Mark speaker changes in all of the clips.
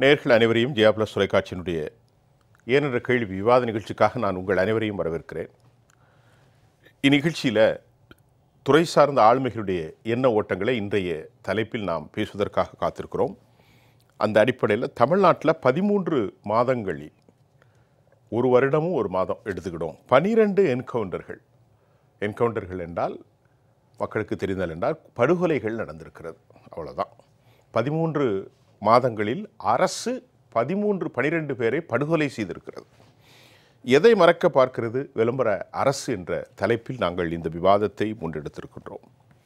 Speaker 1: நேர்கள் அனைவரையும் ஜெயா பிளஸ் தொலைக்காட்சியினுடைய ஏனென்ற கேள்வி விவாத நிகழ்ச்சிக்காக நான் உங்கள் அனைவரையும் வரவேற்கிறேன் இந்நிகழ்ச்சியில் துறை சார்ந்த ஆளுமைகளுடைய எண்ண ஓட்டங்களை இன்றைய தலைப்பில் நாம் பேசுவதற்காக காத்திருக்கிறோம் அந்த அடிப்படையில் தமிழ்நாட்டில் பதிமூன்று மாதங்களில் ஒரு வருடமும் ஒரு மாதம் எடுத்துக்கிடும் பனிரெண்டு என்கவுண்டர்கள் என்கவுண்டர்கள் என்றால் மக்களுக்கு தெரிந்தால் என்றால் படுகொலைகள் நடந்திருக்கிறது அவ்வளவுதான் பதிமூன்று மாதங்களில் அரசு பதிமூன்று பனிரெண்டு பேரை படுகொலை செய்திருக்கிறது எதை மறக்க பார்க்கிறது விளம்பர அரசு என்ற தலைப்பில் நாங்கள் இந்த விவாதத்தை முன்னெடுத்திருக்கின்றோம்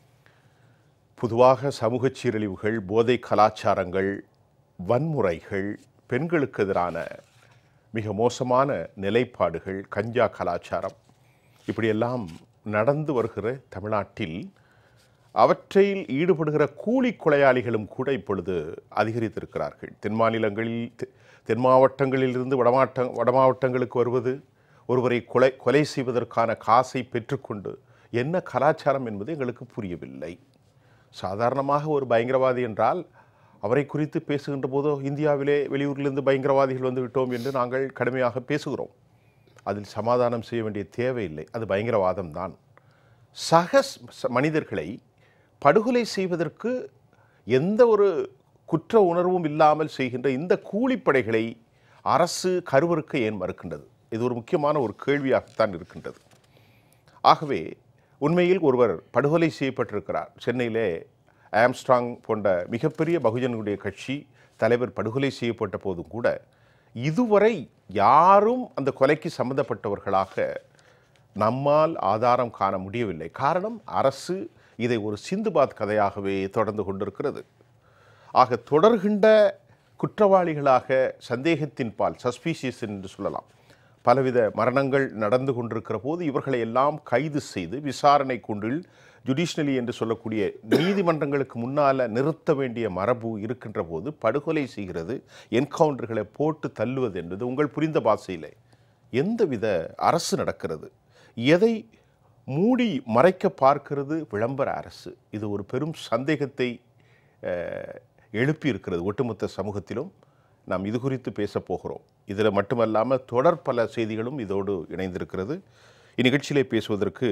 Speaker 1: பொதுவாக சமூக சீரழிவுகள் போதை கலாச்சாரங்கள் வன்முறைகள் பெண்களுக்கு எதிரான மிக மோசமான நிலைப்பாடுகள் கஞ்சா கலாச்சாரம் இப்படியெல்லாம் நடந்து வருகிற தமிழ்நாட்டில் அவற்றில் ஈடுபடுகிற கூலி கொலையாளிகளும் கூட இப்பொழுது அதிகரித்திருக்கிறார்கள் தென் மாநிலங்களில் தெ- தென் மாவட்டங்களிலிருந்து வடமாட்ட வட மாவட்டங்களுக்கு வருவது ஒருவரை கொலை கொலை செய்வதற்கான காசை பெற்றுக்கொண்டு என்ன கலாச்சாரம் என்பது எங்களுக்கு புரியவில்லை சாதாரணமாக ஒரு பயங்கரவாதி என்றால் அவரை குறித்து பேசுகின்ற போதோ இந்தியாவிலே வெளியூரிலிருந்து பயங்கரவாதிகள் வந்து விட்டோம் என்று நாங்கள் கடுமையாக பேசுகிறோம் அதில் சமாதானம் செய்ய வேண்டிய தேவையில்லை அது பயங்கரவாதம் தான் சக ச- மனிதர்களை படுகொலை செய்வதற்கு எந்த ஒரு குற்ற உணர்வும் இல்லாமல் செய்கின்ற இந்த கூலிப்படைகளை அரசு கருவறுக்க ஏன் மறுக்கின்றது இது ஒரு முக்கியமான ஒரு கேள்வியாகத்தான் இருக்கின்றது ஆகவே உண்மையில் ஒருவர் படுகொலை செய்யப்பட்டிருக்கிறார் சென்னையிலே ஆம்ஸ்ட்ராங் போன்ற மிகப்பெரிய பகுஜனுடைய கட்சி தலைவர் படுகொலை செய்யப்பட்ட போதும் கூட இதுவரை யாரும் அந்த கொலைக்கு சம்பந்தப்பட்டவர்களாக நம்மால் ஆதாரம் காண முடியவில்லை காரணம் அரசு இதை ஒரு சிந்துபாத் கதையாகவே தொடர்ந்து கொண்டிருக்கிறது ஆக தொடர்கின்ற குற்றவாளிகளாக சந்தேகத்தின் பால் சஸ்பீசியஸ் என்று சொல்லலாம் பலவித மரணங்கள் நடந்து கொண்டிருக்கிற போது இவர்களை எல்லாம் கைது செய்து விசாரணை கொண்டில் ஜுடிஷனலி என்று சொல்லக்கூடிய நீதிமன்றங்களுக்கு முன்னால் நிறுத்த வேண்டிய மரபு இருக்கின்ற போது படுகொலை செய்கிறது என்கவுண்டர்களை போட்டு தள்ளுவது என்பது உங்கள் புரிந்த பாஷையிலே எந்தவித அரசு நடக்கிறது எதை மூடி மறைக்க பார்க்கிறது விளம்பர அரசு இது ஒரு பெரும் சந்தேகத்தை அஹ், எழுப்பி இருக்கிறது ஒட்டுமொத்த சமூகத்திலும் நாம் இது குறித்து பேசப் போகிறோம் இதில் மட்டுமல்லாமல் தொடர் பல செய்திகளும் இதோடு இணைந்திருக்கிறது இந்நிகழ்ச்சியிலே பேசுவதற்கு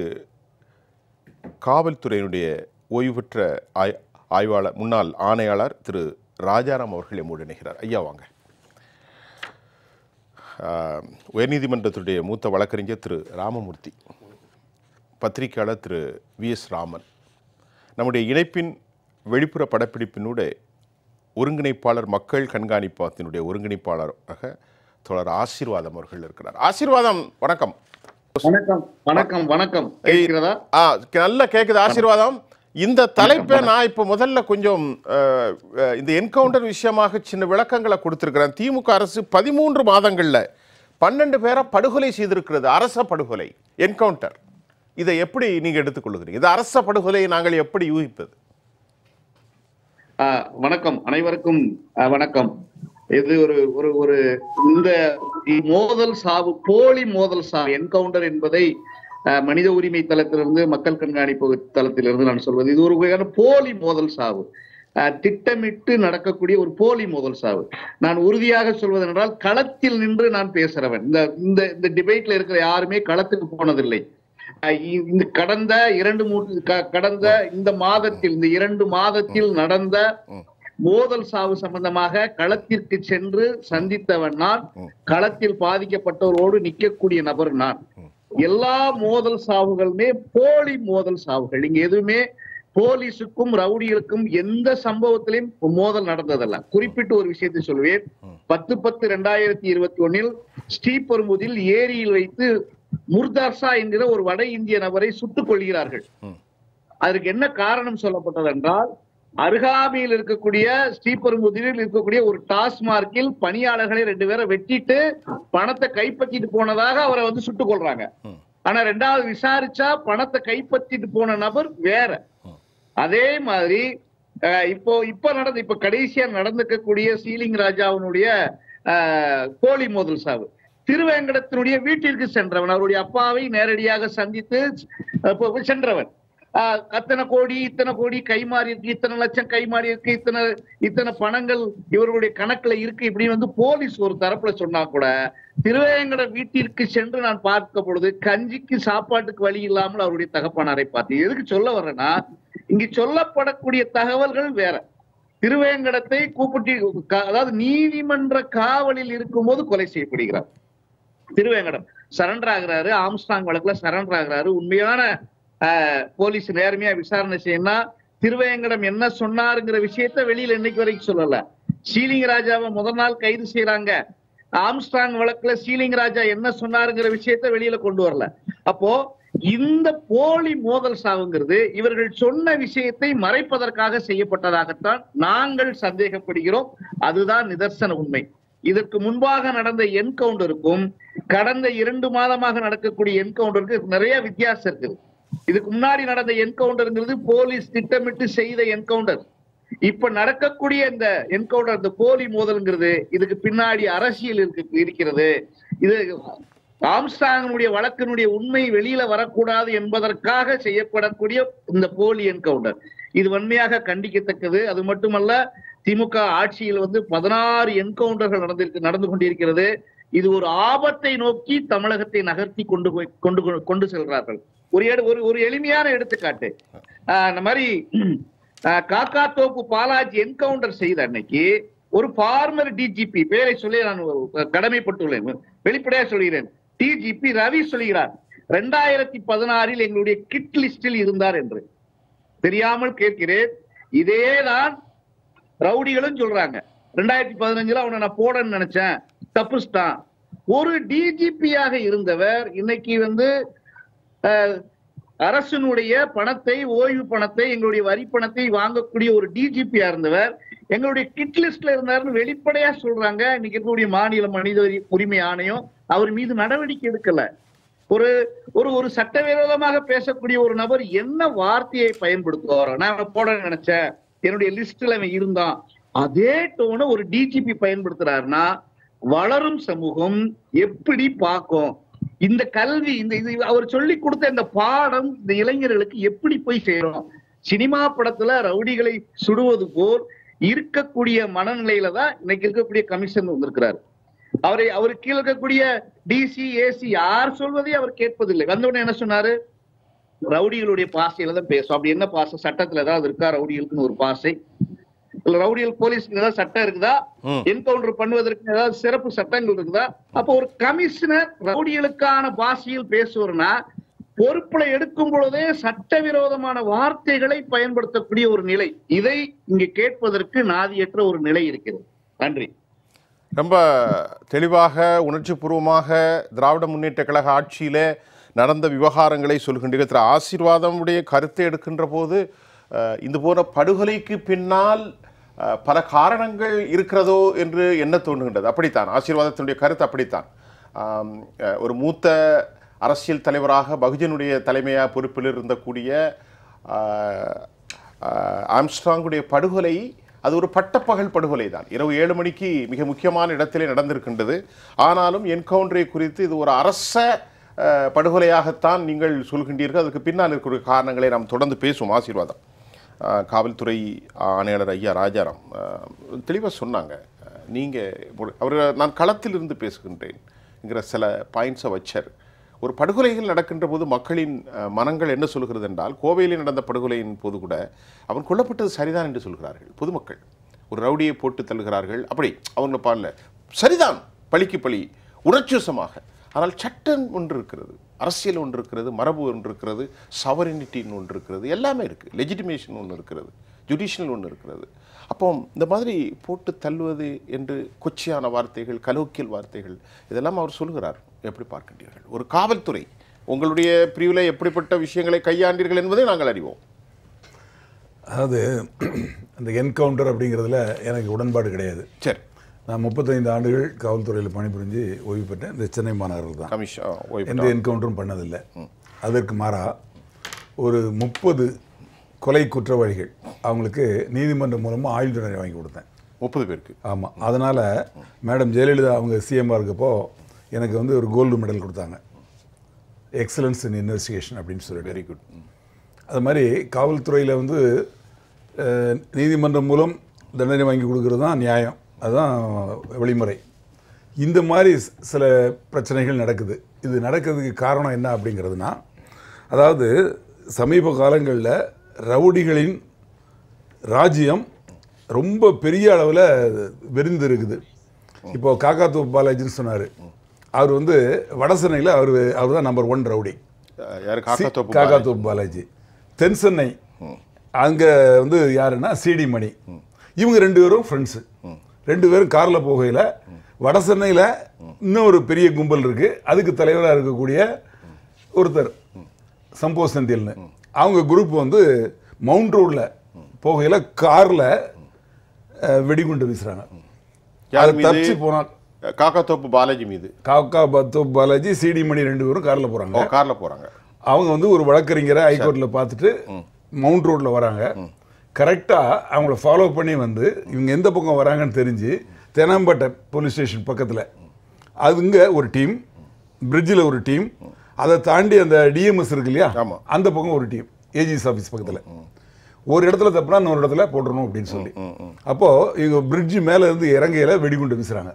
Speaker 1: காவல்துறையினுடைய ஓய்வு பெற்ற ஆய் ஆய்வாளர் முன்னாள் ஆணையாளர் திரு ராஜாராம் அவர்கள் எம்மோடு இணைகிறார் ஐயா வாங்க ஆஹ், உயர்நீதிமன்றத்துடைய மூத்த வழக்கறிஞர் திரு ராமமூர்த்தி பத்திரிகையாளர் திரு வி எஸ் ராமன் நம்முடைய இணைப்பின் வெளிப்புற படப்பிடிப்பினூட ஒருங்கிணைப்பாளர் மக்கள் கண்காணிப்பகத்தினுடைய ஒருங்கிணைப்பாளராக தொடர் ஆசீர்வாதம் அவர்கள் இருக்கிறார் ஆசீர்வாதம் வணக்கம்
Speaker 2: வணக்கம் வணக்கம் வணக்கம் கேட்கிறதா
Speaker 1: ஆ நல்லா கேட்குது ஆசீர்வாதம் இந்த தலைப்பை நான் இப்போ முதல்ல கொஞ்சம் அஹ், அஹ், இந்த என்கவுண்டர் விஷயமாக சின்ன விளக்கங்களை கொடுத்துருக்கிறேன் திமுக அரசு பதிமூன்று மாதங்களில் பன்னெண்டு பேரை படுகொலை செய்திருக்கிறது அரச படுகொலை என்கவுண்டர் இதை எப்படி நீங்கள் எடுத்துக்கொள்கிறீங்க இது அரச படுகொலையை நாங்கள் எப்படி யூகிப்பது
Speaker 2: ஆ, வணக்கம் அனைவருக்கும் ஆ, வணக்கம் இது ஒரு ஒரு ஒரு இந்த மோதல் சாவு போலி மோதல் சாவு என்கவுண்டர் என்பதை ஆ, மனித உரிமை தளத்திலிருந்து மக்கள் கண்காணிப்பு தளத்திலிருந்து நான் சொல்வது இது ஒரு வகையான போலி மோதல் சாவு ஆ, திட்டமிட்டு நடக்கக்கூடிய ஒரு போலி மோதல் சாவு நான் உறுதியாக சொல்வது என்றால் களத்தில் நின்று நான் பேசுறவன் இந்த இந்த இந்த டிபேட்ல இருக்கிற யாருமே களத்துக்கு போனதில்லை அஹ் இ- இந்த கடந்த இரண்டு மூன்று க- கடந்த இந்த மாதத்தில் இந்த இரண்டு மாதத்தில் நடந்த
Speaker 1: ம்.
Speaker 2: மோதல் சாவு சம்பந்தமாக களத்திற்கு சென்று சந்தித்தவன் நான்
Speaker 1: ம்.
Speaker 2: களத்தில் பாதிக்கப்பட்டவரோடு நிற்கக்கூடிய நபர் நான் எல்லா மோதல் சாவுகளுமே போலி மோதல் சாவுகள் இங்க எதுவுமே போலீஸுக்கும் ரவுடிகளுக்கும் எந்த சம்பவத்திலையும் மோதல் நடந்ததல்ல குறிப்பிட்டு ஒரு விஷயத்தை சொல்வேன் பத்து பத்து ரெண்டாயிரத்தி இருபத்தி ஒன்னில் ஸ்ரீபெரும்புதில் ஏரியில் வைத்து முர்தார்ஷா என்கிற ஒரு வட இந்திய நபரை சுட்டுக் கொள்கிறார்கள்
Speaker 1: ம்.
Speaker 2: அதற்கு என்ன காரணம் சொல்லப்பட்டது என்றால் அருகாமையில் இருக்கக்கூடிய ஸ்ரீபெரும்புதூரில் இருக்கக்கூடிய ஒரு டாஸ்மார்க்கில் பணியாளர்களை ரெண்டு பேரை வெட்டிட்டு பணத்தை கைப்பற்றிட்டு போனதாக அவரை வந்து சுட்டுக் கொள்றாங்க
Speaker 1: ம்.
Speaker 2: ஆனா ரெண்டாவது விசாரிச்சா பணத்தை கைப்பற்றிட்டு போன நபர் வேற
Speaker 1: ம்.
Speaker 2: அதே மாதிரி அஹ், இப்போ இப்ப நடந்த இப்ப கடைசியா நடந்துக்கக்கூடிய சீலிங் ராஜாவினுடைய அஹ், கோழி மோதல் சாவு திருவேங்கடத்தினுடைய வீட்டிற்கு சென்றவன் அவருடைய அப்பாவை நேரடியாக சந்தித்து அஹ், போ- சென்றவன் ஆஹ், அத்தனை கோடி இத்தனை கோடி கைமாறி இருக்கு இத்தனை லட்சம் கைமாறி இருக்கு இத்தனை இத்தனை பணங்கள் இவர்களுடைய கணக்குல இருக்கு இப்படி வந்து போலீஸ் ஒரு தரப்புல சொன்னா கூட திருவேங்கட வீட்டிற்கு சென்று நான் பார்க்க பொழுது கஞ்சிக்கு சாப்பாட்டுக்கு வழி இல்லாமல் அவருடைய தகப்பனாரை பார்த்தேன் எதுக்கு சொல்ல வர்றேன்னா இங்கு சொல்லப்படக்கூடிய தகவல்கள் வேற திருவேங்கடத்தை கூப்பிட்டு க- அதாவது நீதிமன்ற காவலில் இருக்கும்போது கொலை செய்யப்படுகிறார் திருவேங்கடம் சரண்டர் ஆகுறாரு ஆம்ஸ்டாங் வழக்குல சரண்டர் ஆகுறாரு உண்மையான ஆஹ், போலீஸ் நேர்மையா விசாரணை செய்யணும் திருவேங்கடம் என்ன சொன்னாருங்கிற விஷயத்த வெளியில இன்னைக்கு வரைக்கும் சொல்லல சீலிங்க ராஜாவை முதல் நாள் கைது செய்யறாங்க ஆம்ஸ்டாங் வழக்குல சீலிங்க ராஜா என்ன சொன்னாருங்கிற விஷயத்த வெளியில கொண்டு வரல அப்போ இந்த போலி மோதல் சாவுங்கிறது இவர்கள் சொன்ன விஷயத்தை மறைப்பதற்காக செய்யப்பட்டதாகத்தான் நாங்கள் சந்தேகப்படுகிறோம் அதுதான் நிதர்சன உண்மை இதற்கு முன்பாக நடந்த என்கவுண்டருக்கும் கடந்த இரண்டு மாதமாக நடக்கக்கூடிய என்கவுண்டருக்கு நிறைய வித்தியாசம் இருக்குது இதுக்கு முன்னாடி நடந்த என்கவுண்டர்ங்கிறது போலீஸ் திட்டமிட்டு செய்த என்கவுண்டர் இப்ப நடக்கக்கூடிய இந்த என்கவுண்டர் இந்த போலி மோதல்ங்கிறது இதுக்கு பின்னாடி அரசியல் இருக்கு இருக்கிறது இது ஆம்ஸ்டாங்கனுடைய வழக்கினுடைய உண்மை வெளியில வரக்கூடாது என்பதற்காக செய்யப்படக்கூடிய இந்த போலி என்கவுண்டர் இது வன்மையாக கண்டிக்கத்தக்கது அது மட்டுமல்ல திமுக ஆட்சியில் வந்து பதினாறு என்கவுண்டர்கள் நடந்திருக்கு நடந்து கொண்டிருக்கிறது இது ஒரு ஆபத்தை நோக்கி தமிழகத்தை நகர்த்தி கொண்டு போய் கொண்டு கொண்டு செல்கிறார்கள் ஒரு எடு- ஒரு ஒரு எளிமையான எடுத்துக்காட்டு ஆஹ் இந்த மாதிரி ஆஹ் காக்கா தோப்பு பாலாஜி என்கவுண்டர் செய்த அன்னைக்கு ஒரு ஃபார்மர் டிஜிபி பேரை சொல்லி நான் கடமைப்பட்டுள்ளேன் வெளிப்படையா சொல்கிறேன் டிஜிபி ரவி சொல்கிறார் ரெண்டாயிரத்தி பதினாறில் எங்களுடைய கிட் லிஸ்டில் இருந்தார் என்று தெரியாமல் கேட்கிறேன் இதேதான் ரவுடிகளும் சொல்றாங்க ரெண்டாயிரத்தி பதினஞ்சுல அவனை நான் போடன்னு நினைச்சேன் தப்புஸ்தான் ஒரு டிஜிபியாக இருந்தவர் இன்னைக்கு வந்து அஹ், அரசினுடைய பணத்தை ஓய்வு பணத்தை எங்களுடைய வரி பணத்தை வாங்கக்கூடிய ஒரு டிஜிபியா இருந்தவர் எங்களுடைய கிட் லிஸ்ட்ல இருந்தாருன்னு வெளிப்படையா சொல்றாங்க இன்னைக்கு இருக்கக்கூடிய மாநில மனித உரி- உரிமை ஆணையம் அவர் மீது நடவடிக்கை எடுக்கல ஒரு ஒரு ஒரு சட்டவிரோதமாக பேசக்கூடிய ஒரு நபர் என்ன வார்த்தையை பயன்படுத்துவாரோ நான் அவனை போட நினைச்சேன் என்னுடைய லிஸ்ட்ல அவன் இருந்தான் அதே டோனை ஒரு டிஜிபி பயன்படுத்துறாருன்னா வளரும் சமூகம் எப்படி பார்க்கும் இந்த கல்வி இந்த இது அவர் சொல்லி கொடுத்த இந்த பாடம் இந்த இளைஞர்களுக்கு எப்படி போய் சேரும் சினிமா படத்துல ரவுடிகளை சுடுவது போல் இருக்கக்கூடிய மனநிலையில தான் இன்னைக்கு இருக்கக்கூடிய கமிஷன் வந்திருக்கிறார் அவரை அவர் கீழே இருக்கக்கூடிய டிசி ஏசி யார் சொல்வதையும் அவர் கேட்பதில்லை வந்தவுடனே என்ன சொன்னாரு ரவுடிகளுடைய பாசையில தான் பேசும் அப்படி என்ன பாசை சட்டத்துல ஏதாவது இருக்கா ரவுடிகளுக்குன்னு ஒரு பாசை இல்ல ரவுடிகள் போலீஸ்க்கு ஏதாவது சட்டம் இருக்குதா
Speaker 1: ம்.
Speaker 2: என்கவுண்டர் பண்ணுவதற்கு ஏதாவது சிறப்பு சட்டங்கள் இருக்குதா அப்போ ஒரு கமிஷனர் ரவுடிகளுக்கான பாஷையில் பேசுவார்னா பொறுப்புல எடுக்கும் பொழுதே சட்டவிரோதமான வார்த்தைகளை பயன்படுத்தக்கூடிய ஒரு நிலை இதை இங்க கேட்பதற்கு நாதியற்ற ஒரு நிலை இருக்கிறது நன்றி
Speaker 1: ரொம்ப தெளிவாக உணர்ச்சிபூர்வமாக திராவிட முன்னேற்ற கழக ஆட்சியிலே நடந்த விவகாரங்களை சொல்கின்றீர்கள் திரு ஆசீர்வாதமுடைய கருத்தை எடுக்கின்ற போது அஹ், இந்த போன்ற படுகொலைக்கு பின்னால் அஹ், பல காரணங்கள் இருக்கிறதோ என்று எண்ண தோன்றுகின்றது அப்படித்தான் ஆசீர்வாதத்தினுடைய கருத்து அப்படித்தான் ஆம், அஹ், ஒரு மூத்த அரசியல் தலைவராக பகுஜனுடைய தலைமையாக பொறுப்பில் இருந்தக்கூடிய ஆஹ், ஆஹ், ஆம்ஸ்ட்ராங்குடைய படுகொலை அது ஒரு பட்டப்பகல் படுகொலை தான் இரவு ஏழு மணிக்கு மிக முக்கியமான இடத்திலே நடந்திருக்கின்றது ஆனாலும் என்கவுண்டரை குறித்து இது ஒரு அரச ஆஹ், படுகொலையாகத்தான் நீங்கள் சொல்கின்றீர்கள் அதுக்கு பின்னால் இருக்கக்கூடிய காரணங்களை நாம் தொடர்ந்து பேசுவோம் ஆசீர்வாதம் ஆஹ், காவல்துறை ஆணையாளர் ஐயா ராஜாராம் தெளிவாக சொன்னாங்க நீங்கள் அவர் நான் களத்தில் இருந்து பேசுகின்றேன் என்கிற சில பாயிண்ட்ஸை வச்சார் ஒரு படுகொலைகள் நடக்கின்ற போது மக்களின் அஹ், மனங்கள் என்ன சொல்கிறது என்றால் கோவையில் நடந்த படுகொலையின் போது கூட அவன் கொல்லப்பட்டது சரிதான் என்று சொல்கிறார்கள் பொதுமக்கள் ஒரு ரவுடியை போட்டு தள்ளுகிறார்கள் அப்படி அவங்கள பாடல சரிதான் பழிக்கு பழி உணர்ச்சிவசமாக ஆனால் சட்டம் ஒன்று இருக்கிறது அரசியல் ஒன்று இருக்கிறது மரபு ஒன்று இருக்கிறது சவரினிட்டின்னு ஒன்று இருக்கிறது எல்லாமே இருக்குது லெஜிட்டிமேஷன் ஒன்று இருக்கிறது ஜுடிஷியல் ஒன்று இருக்கிறது அப்போ இந்த மாதிரி போட்டு தள்ளுவது என்று கொச்சியான வார்த்தைகள் கலோக்கியல் வார்த்தைகள் இதெல்லாம் அவர் சொல்கிறார் எப்படி பார்க்கின்றீர்கள் ஒரு காவல்துறை உங்களுடைய பிரிவில் எப்படிப்பட்ட விஷயங்களை கையாண்டீர்கள் என்பதை நாங்கள் அறிவோம்
Speaker 3: அதாவது அந்த என்கவுண்டர் அப்படிங்கிறதுல எனக்கு உடன்பாடு கிடையாது
Speaker 1: சரி
Speaker 3: நான் முப்பத்தைந்து ஆண்டுகள் காவல்துறையில் பணிபுரிஞ்சு ஓய்வு பெற்றேன் இந்த சென்னை மாநகரில் தான்
Speaker 1: கமிஷன் ஓய்வு
Speaker 3: எந்த என்கவுண்டரும் பண்ணதில்லை அதற்கு மாறா ஒரு முப்பது கொலை குற்றவாளிகள் அவங்களுக்கு நீதிமன்றம் மூலமாக ஆயுள் தண்டனை வாங்கி கொடுத்தேன்
Speaker 1: முப்பது பேருக்கு
Speaker 3: ஆமாம் அதனால் மேடம் ஜெயலலிதா அவங்க சிஎம்மாக இருக்கப்போ எனக்கு வந்து ஒரு கோல்டு மெடல் கொடுத்தாங்க எக்ஸலன்ஸ் இன் இன்வெஸ்டிகேஷன் அப்படின்னு சொல்லிட்டு
Speaker 1: வெரி குட்
Speaker 3: அது மாதிரி காவல்துறையில் வந்து அஹ், நீதிமன்றம் மூலம் தண்டனை வாங்கி கொடுக்கறது தான் நியாயம் அதுதான் வழிமுறை இந்த மாதிரி ஸ்- சில பிரச்சனைகள் நடக்குது இது நடக்கிறதுக்கு காரணம் என்ன அப்படிங்கிறதுனா அதாவது சமீப காலங்களில் ரவுடிகளின் ராஜ்யம் ரொம்ப பெரிய அளவில் விரிந்து இருக்குது இப்போ காக்காத்தூ பாலாஜின்னு சொன்னார் அவர் வந்து வடசென்னையில் அவர் அவர் தான் நம்பர் ஒன் ரவுடி
Speaker 1: அஹ், யாரு காக்கத்தோப்பு
Speaker 3: காக்காத்தூர் பாலாஜி தென் சென்னை அங்கே வந்து யாருன்னா சிடி மணி இவங்க ரெண்டு பேரும் ஃப்ரெண்ட்ஸு ரெண்டு பேரும் காரில் போகையில் வட சென்னையில் இன்னும் ஒரு பெரிய கும்பல் இருக்கு அதுக்கு தலைவராக இருக்கக்கூடிய ஒருத்தர் சம்போ செந்தில்னு அவங்க குரூப் வந்து மவுண்ட் ரோடில் போகையில் காரில் வெடிகுண்டு வீசுறாங்க
Speaker 1: யார்
Speaker 3: அது
Speaker 1: மீது?
Speaker 3: தப்பிச்சு போனால்
Speaker 1: காக்கத்தோப்பு பாலாஜி மீது
Speaker 3: காக்கா பத்து பாலாஜி சிடி மணி ரெண்டு பேரும் காரில் போகிறாங்க
Speaker 1: ஓ கார்ல போறாங்க
Speaker 3: அவங்க வந்து ஒரு வழக்கறிஞரை ஹைகோர்ட்டில் பார்த்துட்டு மவுண்ட் ரோட்டில் வராங்க கரெக்டாக அவங்கள ஃபாலோ பண்ணி வந்து இவங்க எந்த பக்கம் வராங்கன்னு தெரிஞ்சு தெனாம்பேட்டை போலீஸ் ஸ்டேஷன் பக்கத்தில் அதுங்க ஒரு டீம் பிரிட்ஜில் ஒரு டீம் அதை தாண்டி அந்த டிஎம்எஸ் இருக்கு இல்லையா
Speaker 1: ஆமா.
Speaker 3: அந்த பக்கம் ஒரு டீம் ஏஜிஎஸ் ஆஃபீஸ் பக்கத்தில் ஒரு இடத்துல தப்புனா இன்னொரு இடத்துல போட்டுறணும் அப்படின்னு சொல்லி அப்போது இவங்க பிரிட்ஜ் மேலே இருந்து இறங்கையில வெடிகுண்டு வீசுறாங்க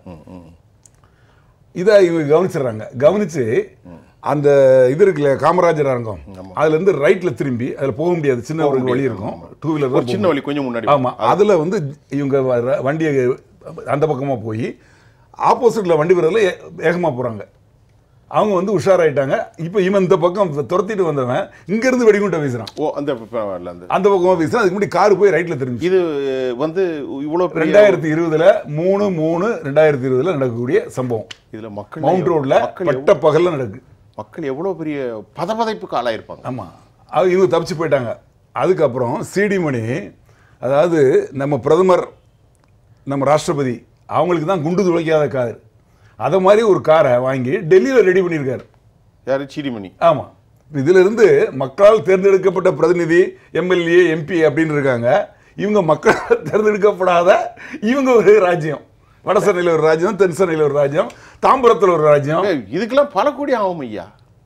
Speaker 3: இதை இவங்க கவனிச்சிடுறாங்க கவனிச்சு அந்த இது இருக்குல்ல காமராஜர் அரங்கம் அதுல இருந்து ரைட்ல திரும்பி அதுல போக முடியாது சின்ன ஒரு வழி இருக்கும் டூ வீலர்
Speaker 1: ஒரு சின்ன வழி கொஞ்சம் முன்னாடி
Speaker 3: ஆமா அதுல வந்து இவங்க வர- வண்டியை அந்த பக்கமா போய் ஆப்போசிட்ல வண்டி வரதுல ஏ- வேகமா போறாங்க அவங்க வந்து உஷாராயிட்டாங்க இப்போ இவன் இந்த பக்கம் துரத்திட்டு வந்தவன் இங்க இருந்து வெடிகுண்டை வீசுறான்
Speaker 1: ஓ அந்த பரவாயில்ல, அந்த
Speaker 3: அந்த பக்கமா வீசுறான் அதுக்கு முன்னாடி கார் போய் ரைட்ல திரும்பி
Speaker 1: இது வந்து இவ்வளவு பெரிய
Speaker 3: ரெண்டாயிரத்தி இருபதுல மூணு மூணு ரெண்டாயிரத்தி இருபதுல நடக்கக்கூடிய சம்பவம்
Speaker 1: இதுல மக்கள்
Speaker 3: மவுண்ட் ரோட்ல
Speaker 1: மக்கள்
Speaker 3: பட்ட பகல்ல நடக்கு
Speaker 1: மக்கள் எவ்வளவு பெரிய பதபதைப்புக்கு ஆளாயிருப்பாங்க
Speaker 3: ஆமா அது இவங்க தப்பிச்சு போயிட்டாங்க அதுக்கப்புறம் சிடி மணி அதாவது நம்ம பிரதமர் நம்ம ராஷ்டிரபதி அவங்களுக்கு தான் குண்டு துளைக்காத கார் அதை மாதிரி ஒரு காரை வாங்கி டெல்லியில் ரெடி பண்ணியிருக்காரு
Speaker 1: யாரு சீடிமணி
Speaker 3: ஆமா இதுல இருந்து மக்களால் தேர்ந்தெடுக்கப்பட்ட பிரதிநிதி எம்எல்ஏ எம்பி அப்படின்னு இருக்காங்க இவங்க மக்களால் தேர்ந்தெடுக்கப்படாத இவங்க ஒரு ராஜ்யம் வட சென்னையில் ஒரு ராஜ்யம் தென் சென்னையில் ஒரு ராஜ்யம் தாம்பரத்தில் ஒரு ராஜ்யம்
Speaker 1: ஏய், இதுக்கெல்லாம் பல கோடி ஆகும் ஐயா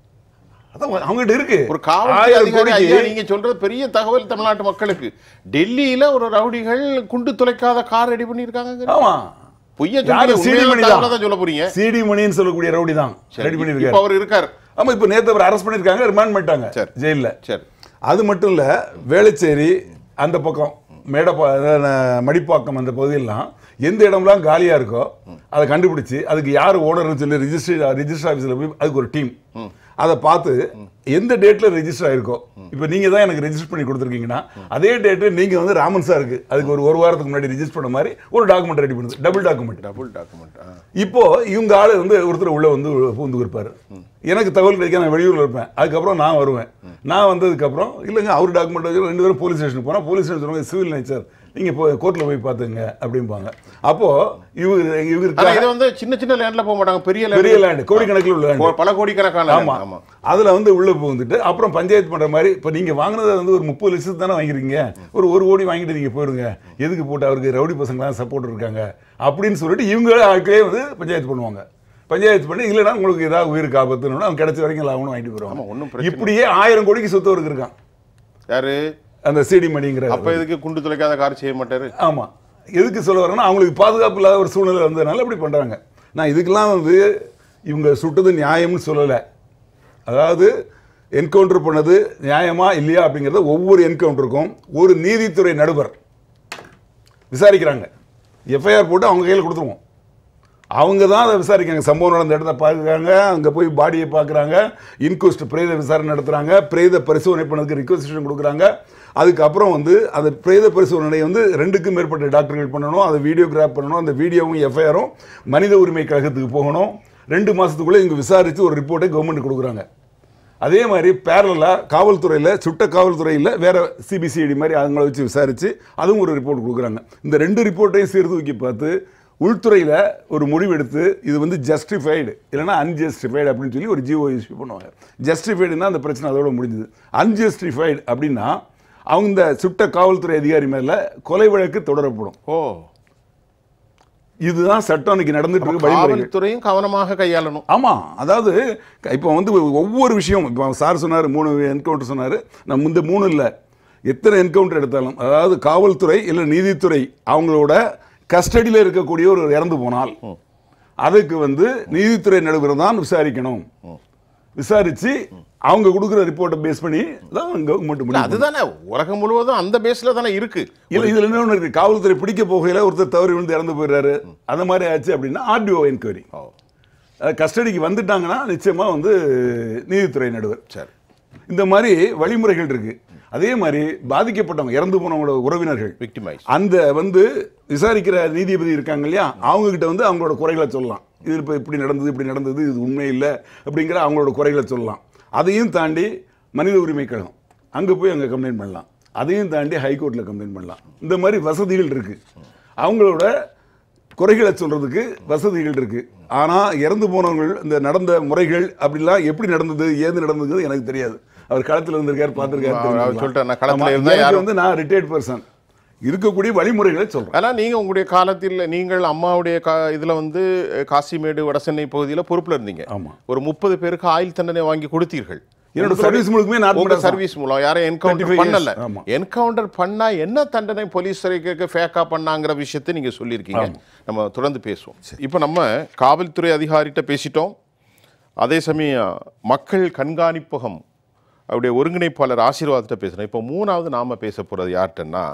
Speaker 3: அதான் அவங்ககிட்ட இருக்கு
Speaker 1: ஒரு காவல்
Speaker 3: ஆயிரம்
Speaker 1: அதிகாரி
Speaker 3: கோடிக்கு
Speaker 1: ஐயா நீங்க சொல்றது பெரிய தகவல் தமிழ்நாட்டு மக்களுக்கு டெல்லியில ஒரு ரவுடிகள் குண்டு துளைக்காத கார் ரெடி பண்ணிருக்காங்க
Speaker 3: ஆமா
Speaker 1: பொய்ய
Speaker 3: யாரு
Speaker 1: சொல்லி
Speaker 3: சிடி மணி
Speaker 1: தகவலை தான் சொல்ல போறீங்க
Speaker 3: சிடி மணின்னு சொல்லக்கூடிய ரவுடி தான்
Speaker 1: சரி,
Speaker 3: ரெடி
Speaker 1: இப்ப
Speaker 3: பண்ணிருக்காரு
Speaker 1: அவர் இருக்கார்
Speaker 3: ஆமா இப்போ நேத்து அவர் அரெஸ்ட் பண்ணிருக்காங்க ரிமாண்ட் பண்ணிட்டாங்க
Speaker 1: சரி.
Speaker 3: ஜெயில்ல
Speaker 1: சரி
Speaker 3: அது மட்டும் இல்ல வேளச்சேரி அந்த பக்கம் மேடப்பா அதாவது மடிப்பாக்கம் அந்த பகுதியெல்லாம் எந்த இடம்லாம் காலியா இருக்கோ அதை கண்டுபிடிச்சு அதுக்கு யார் ஓனர்னு சொல்லி ரிஜிஸ்டர் ரிஜிஸ்டர் ஆஃபீஸில் போய் அதுக்கு ஒரு டீம் அதை பார்த்து எந்த டேட்ல ரெஜிஸ்டர் ஆயிருக்கோ இப்போ நீங்க தான் எனக்கு ரெஜிஸ்டர் பண்ணி கொடுத்துருக்கீங்கன்னா அதே டேட்டு நீங்க வந்து ராமன் சாருக்கு அதுக்கு ஒரு ஒரு வாரத்துக்கு முன்னாடி ரெஜிஸ்டர் பண்ண மாதிரி ஒரு டாக்குமெண்ட் ரெடி பண்ணுது டபுள் டாக்குமெண்ட்
Speaker 1: டபுள் டாக்குமெண்ட்
Speaker 3: இப்போ இவங்க ஆளு வந்து ஒருத்தர் உள்ள வந்து பூந்து இருப்பாரு எனக்கு தகவல் கிடைக்க நான் வெளியூர்ல இருப்பேன் அதுக்கப்புறம் நான் வருவேன் நான் வந்ததுக்கு அப்புறம் இல்லைங்க அவர் டாக்குமெண்ட் வச்சு ரெண்டு பேரும் போலீஸ் ஸ்டேஷன் போனா போலீஸ் ஸ்டேஷன் சொல்லுவாங்க சிவில் நேச்சர் நீங்க இப்போ கோர்ட்ல போய் பாத்துங்க அப்படிம்பாங்க அப்போ இவங்க
Speaker 1: ஆனா
Speaker 3: இவருக்கு
Speaker 1: இது வந்து சின்ன சின்ன லேண்ட்ல போக மாட்டாங்க பெரிய
Speaker 3: பெரிய
Speaker 1: land.
Speaker 3: லேண்ட் கோடிக்கணக்கில் உள்ள லேண்ட்
Speaker 1: பல கோடிக்கணக்கான land.
Speaker 3: ஆமா
Speaker 1: ஆமா
Speaker 3: அதுல வந்து உள்ள புகுந்துட்டு அப்புறம் பஞ்சாயத்து பண்ற மாதிரி இப்ப நீங்க வாங்குனதை வந்து ஒரு முப்பது லட்சத்து தானே வாங்கிருக்கீங்க ஒரு ஒரு கோடி வாங்கிட்டு நீங்க போயிருங்க எதுக்கு போட்டு அவருக்கு ரவுடி பசங்களாம் சப்போர்ட் இருக்காங்க அப்படின்னு சொல்லிட்டு இவங்க ஆட்களே வந்து பஞ்சாயத்து பண்ணுவாங்க பஞ்சாயத்து பண்ணி இல்லைன்னா உங்களுக்கு ஏதாவது உயிருக்கு ஆபத்துன்னு அவங்க கிடைச்ச வரைக்கும் லாபம்னு வாங்கிட்டு
Speaker 1: ஆமா, ஒண்ணும்
Speaker 3: போயிருவாங்க
Speaker 1: பிரச்சனை
Speaker 3: இப்படியே ஆயிரம் கோடிக்கு சொத்து அவருக்கு இருக்கான்
Speaker 1: யாரு
Speaker 3: அந்த சிடி மணிங்கிற
Speaker 1: அப்ப எதுக்கு குண்டு துளைக்காத கார் செய்ய மாட்டாரு
Speaker 3: ஆமா எதுக்கு சொல்ல வரேன்னா அவங்களுக்கு பாதுகாப்பு இல்லாத ஒரு சூழ்நிலை வந்ததுனால இப்படி பண்றாங்க நான் இதுக்கெல்லாம் வந்து இவங்க சுட்டது நியாயம்னு சொல்லலை அதாவது என்கவுண்டர் பண்ணது நியாயமா இல்லையா அப்படிங்கிறத ஒவ்வொரு என்கவுண்டருக்கும் ஒரு நீதித்துறை நடுவர் விசாரிக்கிறாங்க எஃப்ஐஆர் போட்டு அவங்க கையில் கொடுத்துருவோம் அவங்க தான் அதை விசாரிக்காங்க சம்பவம் நடந்த இடத்த பார்க்குறாங்க அங்கே போய் பாடியை பார்க்குறாங்க இன்கொஸ்ட் பிரேத விசாரணை நடத்துகிறாங்க பிரேத பரிசோதனை பண்ணதுக்கு ரிக்வஸ்டேஷன் கொடுக்குறாங்க அதுக்கப்புறம் வந்து அந்த பிரேத பரிசோதனை வந்து ரெண்டுக்கும் மேற்பட்ட டாக்டர்கள் பண்ணணும் அதை வீடியோகிராஃப் பண்ணணும் அந்த வீடியோவும் எஃப்ஐஆரும் மனித உரிமை கழகத்துக்கு போகணும் ரெண்டு மாதத்துக்குள்ளே இவங்க விசாரித்து ஒரு ரிப்போர்ட்டை கவர்மெண்ட் கொடுக்குறாங்க அதே மாதிரி பேரலாக காவல்துறையில் சுட்ட காவல்துறையில் வேற சிபிசிஐடி மாதிரி அவங்கள வச்சு விசாரித்து அதுவும் ஒரு ரிப்போர்ட் கொடுக்குறாங்க இந்த ரெண்டு ரிப்போர்ட்டையும் சீர்தூக்கி பார்த்து உள்துறையில் ஒரு முடிவெடுத்து இது வந்து ஜஸ்டிஃபைடு இல்லைன்னா அன்ஜஸ்டிஃபைடு அப்படின்னு சொல்லி ஒரு ஜிஓ இஷ்யூ பண்ணுவாங்க ஜஸ்டிஃபைடுனா அந்த பிரச்சனை அதோட முடிஞ்சுது அன்ஜஸ்டிஃபைடு அப்படின்னா அவங்க இந்த சுட்ட காவல்துறை அதிகாரி மேலே கொலை வழக்கு தொடரப்படும்
Speaker 1: ஓ
Speaker 3: இதுதான் சட்டம் இன்னைக்கு நடந்துட்டு இருக்கு வழிமுறைகள்
Speaker 1: காவல்துறையும் கவனமாக கையாளணும்
Speaker 3: ஆமா அதாவது இப்போ வந்து ஒவ்வொரு விஷயம் இப்போ சார் சொன்னார் மூணு என்கவுண்டர் சொன்னார் நம்ம இந்த மூணு இல்லை எத்தனை என்கவுண்டர் எடுத்தாலும் அதாவது காவல்துறை இல்லை நீதித்துறை அவங்களோட கஸ்டடியில் இருக்கக்கூடிய ஒரு இறந்து போனால் அதுக்கு வந்து நீதித்துறை நடுவர் தான் விசாரிக்கணும் விசாரிச்சு அவங்க கொடுக்குற ரிப்போர்ட்டை பேஸ் பண்ணி தான் கவர்மெண்ட்
Speaker 1: இல்ல,
Speaker 3: முடியும்
Speaker 1: அதுதானே உலகம் முழுவதும் அந்த பேஸ்ல தானே இருக்கு
Speaker 3: இல்ல இதுல என்ன ஒண்ணு இருக்கு காவல்துறை பிடிக்க போகையில ஒருத்தர் தவறி விழுந்து இறந்து போயிடுறாரு அந்த மாதிரி ஆச்சு அப்படின்னா ஆர்டிஓ என்கொயரி
Speaker 1: ஓ,
Speaker 3: கஸ்டடிக்கு வந்துட்டாங்கன்னா நிச்சயமா வந்து நீதித்துறை நடுவர்
Speaker 1: சரி
Speaker 3: இந்த மாதிரி வழிமுறைகள் இருக்கு அதே மாதிரி பாதிக்கப்பட்டவங்க இறந்து போனவங்களோட உறவினர்கள்
Speaker 1: விக்டிமைஸ்
Speaker 3: அந்த வந்து விசாரிக்கிற நீதிபதி இருக்காங்க இல்லையா அவங்க கிட்ட வந்து அவங்களோட குறைகளை சொல்லலாம் இது இப்போ இப்படி நடந்தது இப்படி நடந்தது இது உண்மை இல்லை அப்படிங்கிற அவங்களோட குறைகளை சொல்லலாம் அதையும் தாண்டி மனித உரிமை கழகம் அங்கே போய் அங்கே கம்ப்ளைண்ட் பண்ணலாம் அதையும் தாண்டி ஹைகோர்ட்டில் கம்ப்ளைண்ட் பண்ணலாம் இந்த மாதிரி வசதிகள் இருக்கு அவங்களோட குறைகளை சொல்றதுக்கு வசதிகள் இருக்கு ஆனா இறந்து போனவங்கள் இந்த நடந்த முறைகள் அப்படிலாம் எப்படி நடந்தது ஏது நடந்தது எனக்கு தெரியாது அவர் களத்துல இருந்திருக்காரு பார்த்திருக்காரு
Speaker 1: அவர்
Speaker 3: தெரிஞ்சுக்கலாம்.
Speaker 1: சொல்லிட்டாரு, நான் களத்துல
Speaker 3: ஆமா,
Speaker 1: இருந்தா
Speaker 3: எனக்கு
Speaker 1: யாரும்
Speaker 3: வந்து நான் ரிட்டையர்ட் பர்சன் இருக்கக்கூடிய வழிமுறைகளை சொல்றேன்
Speaker 1: ஆனா நீங்க உங்களுடைய காலத்தில் நீங்கள் அம்மாவுடைய கா இதுல வந்து அஹ், காசிமேடு வடசென்னை பகுதியில பொறுப்புல இருந்தீங்க
Speaker 3: ஆமா.
Speaker 1: ஒரு முப்பது பேருக்கு ஆயுள் தண்டனை வாங்கி கொடுத்தீர்கள்
Speaker 3: என்னோட
Speaker 1: உங்களுடைய-
Speaker 3: சர்வீஸ் முழுக்குமே நான்
Speaker 1: உங்க சர்வீஸ் மூலம் யாரும் என்கவுண்டர்
Speaker 3: 35 years.
Speaker 1: பண்ணல
Speaker 3: ஆமா.
Speaker 1: என்கவுண்டர் பண்ணா என்ன தண்டனை போலீஸ் துறைக்கு ஃபேக்கா பண்ணாங்கிற விஷயத்தை நீங்க சொல்லியிருக்கீங்க நம்ம தொடர்ந்து பேசுவோம் இப்போ நம்ம காவல்துறை அதிகாரிகிட்ட பேசிட்டோம் அதே சமயம் மக்கள் கண்காணிப்பகம் அவருடைய ஒருங்கிணைப்பாளர் ஆசீர்வாதத்தை பேசுகிறோம் இப்போ மூணாவது நாம பேச போறது யார்கிட்டன்னா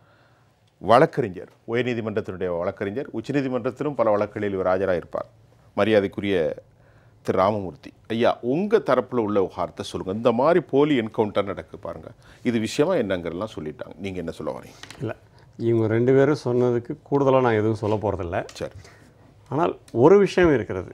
Speaker 1: வழக்கறிஞர் உயர்நீதிமன்றத்தினுடைய வழக்கறிஞர் உச்சநீதிமன்றத்திலும் பல வழக்குகளில் இவர் ஆஜராயிருப்பார் மரியாதைக்குரிய திரு ராமமூர்த்தி ஐயா உங்க தரப்புல உள்ள விவகாரத்தை சொல்லுங்க இந்த மாதிரி போலி என்கவுண்டர் நடக்கு பாருங்க இது விஷயமா என்னங்கிறதெல்லாம் சொல்லிட்டாங்க நீங்க என்ன சொல்ல வரீங்க
Speaker 4: இல்லை இவங்க ரெண்டு பேரும் சொன்னதுக்கு கூடுதலாக நான் எதுவும் சொல்ல போகிறதில்ல
Speaker 1: சரி
Speaker 4: ஆனால் ஒரு விஷயம் இருக்கிறது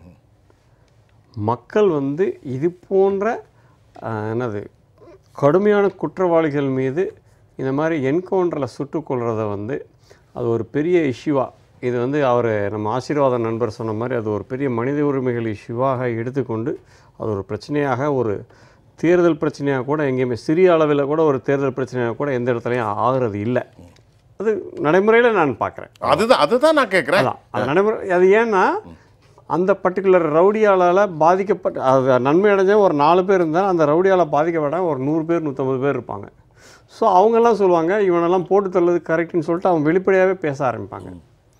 Speaker 4: மக்கள் வந்து இது போன்ற ஆஹ், என்னது கடுமையான குற்றவாளிகள் மீது இந்த மாதிரி என்கவுண்டரில் சுட்டுக் கொள்றத வந்து அது ஒரு பெரிய இஷ்யூவாக இது வந்து அவர் நம்ம ஆசீர்வாத நண்பர் சொன்ன மாதிரி அது ஒரு பெரிய மனித உரிமைகள் இஷ்யூவாக எடுத்துக்கொண்டு அது ஒரு பிரச்சனையாக ஒரு தேர்தல் பிரச்சனையாக கூட எங்கேயுமே சிறிய அளவில் கூட ஒரு தேர்தல் பிரச்சனையாக கூட எந்த இடத்துலையும் ஆகிறது இல்லை அது நடைமுறையில் நான் பார்க்குறேன்
Speaker 1: அதுதான் அதுதான் நான் கேட்குறேன்
Speaker 4: அதான் அது நடைமுறை அது ஏன்னா அந்த பர்டிகுலர் ரவுடியாலால் பாதிக்கப்பட்ட அது நன்மை அடைஞ்ச ஒரு நாலு பேர் இருந்தால் அந்த ரவுடியால் பாதிக்கப்பட்ட ஒரு நூறு பேர் நூற்றம்பது பேர் இருப்பாங்க ஸோ அவங்கெல்லாம் சொல்லுவாங்க இவனெல்லாம் போட்டு தள்ளது கரெக்டுன்னு சொல்லிட்டு அவங்க வெளிப்படையாகவே பேச ஆரம்பிப்பாங்க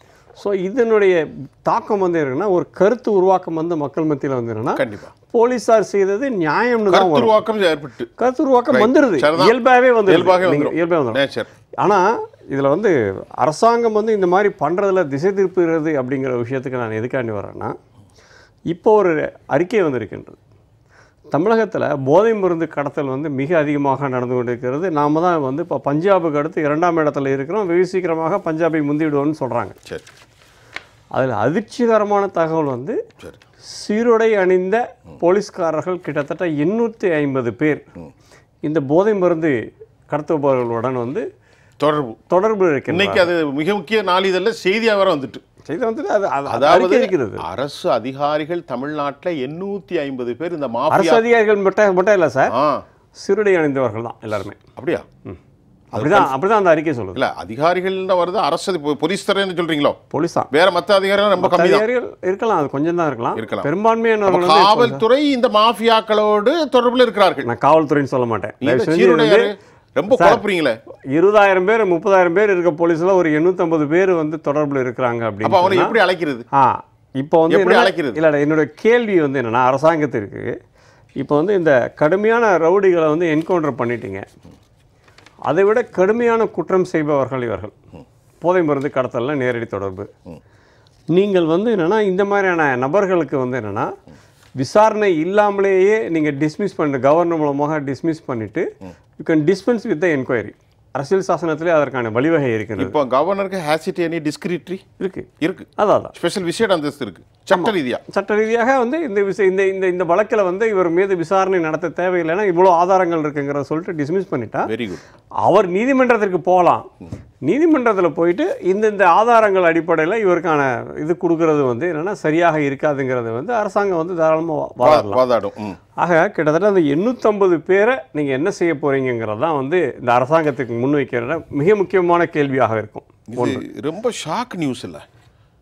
Speaker 4: ஸோ இதனுடைய தாக்கம் வந்து என்னன்னா ஒரு கருத்து உருவாக்கம் வந்து மக்கள் மத்தியில் வந்து என்னன்னா
Speaker 1: கண்டிப்பா
Speaker 4: போலீஸார் செய்தது நியாயம்னு தான் வரும்
Speaker 1: கருத்துருவாக்கம் ஏற்பட்டு
Speaker 4: கருத்து உருவாக்கம்
Speaker 1: Right.
Speaker 4: வந்துடுது
Speaker 1: சரிதான்.
Speaker 4: இயல்பாகவே வந்து
Speaker 1: இயல்பாகவே வந்துரும்.
Speaker 4: இயல்பாகவே வந்துடும்
Speaker 1: நேச்சர்
Speaker 4: ஆனால் இதில் வந்து அரசாங்கம் வந்து இந்த மாதிரி பண்ணுறதுல திசை திருப்புகிறது அப்படிங்கிற விஷயத்துக்கு நான் எதுக்காண்டி வரேன்னா இப்போ ஒரு அறிக்கை வந்திருக்கின்றது தமிழகத்தில் போதை மருந்து கடத்தல் வந்து மிக அதிகமாக நடந்து கொண்டிருக்கிறது நாம தான் வந்து இப்போ பஞ்சாபுக்கு அடுத்து இரண்டாம் இடத்துல இருக்கிறோம் வெகு சீக்கிரமாக பஞ்சாபை முந்திவிடுவோம்னு சொல்கிறாங்க
Speaker 1: சரி
Speaker 4: அதில் அதிர்ச்சிகரமான தகவல் வந்து
Speaker 1: சரி
Speaker 4: சீருடை அணிந்த போலீஸ்காரர்கள் கிட்டத்தட்ட எண்ணூற்றி ஐம்பது பேர் இந்த போதை மருந்து கடத்துபவர்களுடன் வந்து
Speaker 1: தொடர்பு
Speaker 4: தொடர்பு இருக்கின்றனர்
Speaker 1: இன்னைக்கு அது மிக முக்கிய நாளிதழில் செய்தியா வேற வந்துட்டு
Speaker 4: செய்தி வந்துட்டு அது அது- அது
Speaker 1: அதாவது
Speaker 4: அறிக்கை இருக்கிறது
Speaker 1: அரசு அதிகாரிகள் தமிழ்நாட்டுல எண்ணூத்தி ஐம்பது பேர் இந்த
Speaker 4: அரசு
Speaker 1: மாஃபியா
Speaker 4: அதிகாரிகள் மட்டும் மட்டும் இல்லை சார்
Speaker 1: ஆ
Speaker 4: சீருடை அணிந்தவர்கள் தான் எல்லாருமே
Speaker 1: அப்படியா
Speaker 4: அப்படிதான் அப்படிதான் அந்த அறிக்கை சொல்லுது
Speaker 1: இல்ல அதிகாரிகள் தான் வருது அரசு இப்போ போலீஸ் துறைன்னு சொல்றீங்களோ
Speaker 4: போலீஸ் தான்
Speaker 1: வேற மத்த அதிகாரிகள் ரொம்ப கம்மி தான்
Speaker 4: அதிகாரிகள் இருக்கலாம் அது கொஞ்சம் தான் இருக்கலாம்
Speaker 1: இருக்கலாம்.
Speaker 4: பெரும்பான்மையானவர்கள் வந்து இப்போ-
Speaker 1: காவல்துறை இந்த மாஃபியாக்களோடு தொடர்புல இருக்கிறார்கள்
Speaker 4: நான் காவல்துறைன்னு சொல்ல மாட்டேன்
Speaker 1: நீங்க
Speaker 4: தயவு செஞ்சு
Speaker 1: சீருடை
Speaker 4: வந்து
Speaker 1: யாரு? ரொம்ப குழப்புறீங்களே
Speaker 4: இருபதாயிரம் பேர் முப்பதாயிரம் பேர் இருக்க போலீஸ்ல ஒரு எண்ணூத்தம்பது பேர் வந்து தொடர்புல இருக்கிறாங்க
Speaker 1: அப்ப
Speaker 4: அப்படின்னு
Speaker 1: அவனை
Speaker 4: சொன்னா-
Speaker 1: எப்படி அழைக்கிறது
Speaker 4: ஆ இப்போ வந்து
Speaker 1: எப்படி
Speaker 4: என்னன்னா-
Speaker 1: அழைக்கிறது?
Speaker 4: இல்ல இல்ல, என்னோட கேள்வி வந்து என்னன்னா அரசாங்கத்திற்கு இப்போ வந்து இந்த கடுமையான ரவுடிகளை வந்து என்கவுண்டர் பண்ணிட்டீங்க அதை விட கடுமையான குற்றம் செய்பவர்கள் இவர்கள் போதை மருந்து கடத்தல்ல நேரடி தொடர்பு நீங்கள் வந்து என்னன்னா இந்த மாதிரியான நபர்களுக்கு வந்து என்னன்னா விசாரணை இல்லாமலேயே நீங்கள் டிஸ்மிஸ் பண்ண கவர்னர் மூலமாக டிஸ்மிஸ் பண்ணிட்டு you can dispense with the enquiry அரசியல் சாசனத்திலே அதற்கான வழிவகை இருக்கிறது
Speaker 1: இப்போ கவர்னருக்கு ஹேசிட் எனி டிஸ்கிரிட்ரி
Speaker 4: இருக்கு
Speaker 1: இருக்கு
Speaker 4: அதான் அதான்
Speaker 1: ஸ்பெஷல் விசேட அந்தஸ்து இருக்கு சட்ட ரீதியா
Speaker 4: சட்ட ரீதியாக வந்து இந்த விஷய இந்த இந்த இந்த வழக்கில் வந்து இவர் மீது விசாரணை நடத்த தேவையில்லைன்னா இவ்வளோ ஆதாரங்கள் இருக்குங்கிறத சொல்லிட்டு டிஸ்மிஸ் பண்ணிட்டா
Speaker 1: வெரி குட்
Speaker 4: அவர் நீதிமன்றத்திற்கு போகலாம் நீதிமன்றத்தில் போயிட்டு இந்த இந்த ஆதாரங்கள் அடிப்படையில் இவருக்கான இது கொடுக்கறது வந்து என்னன்னா சரியாக இருக்காதுங்கிறது வந்து அரசாங்கம் வந்து தாராளமாக வாழலாம்
Speaker 1: வாதாடும் ம்.
Speaker 4: ஆக கிட்டத்தட்ட அந்த எண்ணூற்றம்பது பேரை நீங்கள் என்ன செய்ய போறீங்கிறது தான் வந்து இந்த அரசாங்கத்துக்கு முன்வைக்கிற மிக முக்கியமான கேள்வியாக இருக்கும்
Speaker 1: இது ரொம்ப ஷாக் நியூஸ் இல்ல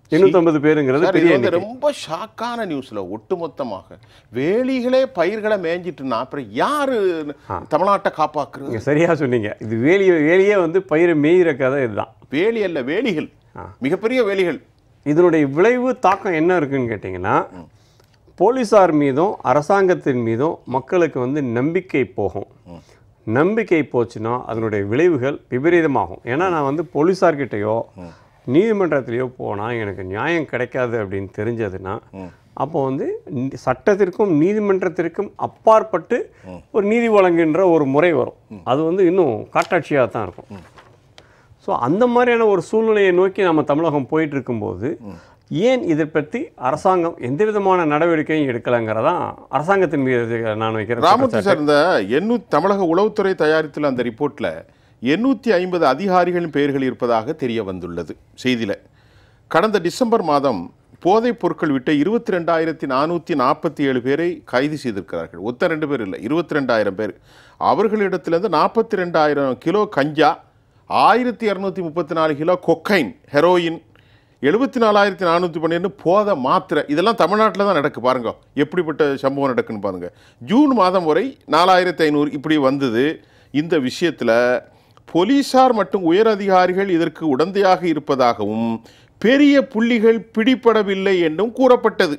Speaker 4: எண்ணூற்றம்பது பேருங்கிறது
Speaker 1: சார், இது
Speaker 4: பெரிய
Speaker 1: வந்து
Speaker 4: எண்ணிக்கை
Speaker 1: ரொம்ப ஷாக்கான நியூஸ்ல ஒட்டுமொத்தமாக வேலிகளே பயிர்களை மேய்ஞ்சிட்டுனா அப்புறம் யாரு தமிழ்நாட்டை காப்பாக்குறது
Speaker 4: நீங்க சரியா சொன்னீங்க இது வேலிய வேலியே வந்து பயிர் மேய்கிற கதை இதுதான்
Speaker 1: வேலி அல்ல வேலிகள் மிகப்பெரிய வேலிகள்
Speaker 4: இதனுடைய விளைவு தாக்கம் என்ன இருக்குன்னு கேட்டிங்கன்னா போலீஸார் மீதும் அரசாங்கத்தின் மீதும் மக்களுக்கு வந்து நம்பிக்கை போகும் நம்பிக்கை போச்சுன்னா அதனுடைய விளைவுகள் விபரீதமாகும் ஏன்னா நான் வந்து போலீஸார்கிட்டயோ நீதிமன்றத்திலேயோ போனால் எனக்கு நியாயம் கிடைக்காது அப்படின்னு தெரிஞ்சதுன்னா அப்போ வந்து நி- சட்டத்திற்கும் நீதிமன்றத்திற்கும் அப்பாற்பட்டு ஒரு நீதி வழங்குகின்ற ஒரு முறை வரும் அது வந்து இன்னும் காட்டாட்சியாக தான் இருக்கும் ஸோ அந்த மாதிரியான ஒரு சூழ்நிலையை நோக்கி நம்ம தமிழகம் போயிட்டு இருக்கும்போது ஏன் இதை பற்றி அரசாங்கம் எந்த விதமான நடவடிக்கையும் எடுக்கலைங்கிறதான் அரசாங்கத்தின் மீது நான் வைக்கிற
Speaker 1: ராமூர்த்தி
Speaker 4: குற்றச்சாட்டு.
Speaker 1: சார் இந்த எண்ணூத்தி தமிழக உளவுத்துறை தயாரித்துள்ள அந்த ரிப்போர்ட்ல எண்ணூற்றி ஐம்பது அதிகாரிகளின் பெயர்கள் இருப்பதாக தெரிய வந்துள்ளது செய்தியில கடந்த டிசம்பர் மாதம் போதைப் பொருட்கள் விட்ட இருபத்தி ரெண்டாயிரத்தி நானூற்றி நாற்பத்தி ஏழு பேரை கைது செய்திருக்கிறார்கள் ஒத்த ரெண்டு பேர் இல்லை இருபத்தி ரெண்டாயிரம் பேர் அவர்களிடத்திலிருந்து நாற்பத்தி ரெண்டாயிரம் கிலோ கஞ்சா ஆயிரத்தி இரநூத்தி முப்பத்தி நாலு கிலோ கொக்கைன் ஹெரோயின் எழுபத்தி நாலாயிரத்தி நானூற்றி பன்னெண்டு போத மாத்திரை இதெல்லாம் தமிழ்நாட்டில் தான் நடக்கு பாருங்க எப்படிப்பட்ட சம்பவம் நடக்குன்னு பாருங்க ஜூன் மாதம் வரை நாலாயிரத்தி ஐநூறு இப்படி வந்தது இந்த விஷயத்தில் போலீசார் மற்றும் உயர் அதிகாரிகள் இதற்கு உடந்தையாக இருப்பதாகவும் பெரிய புள்ளிகள் பிடிபடவில்லை என்றும் கூறப்பட்டது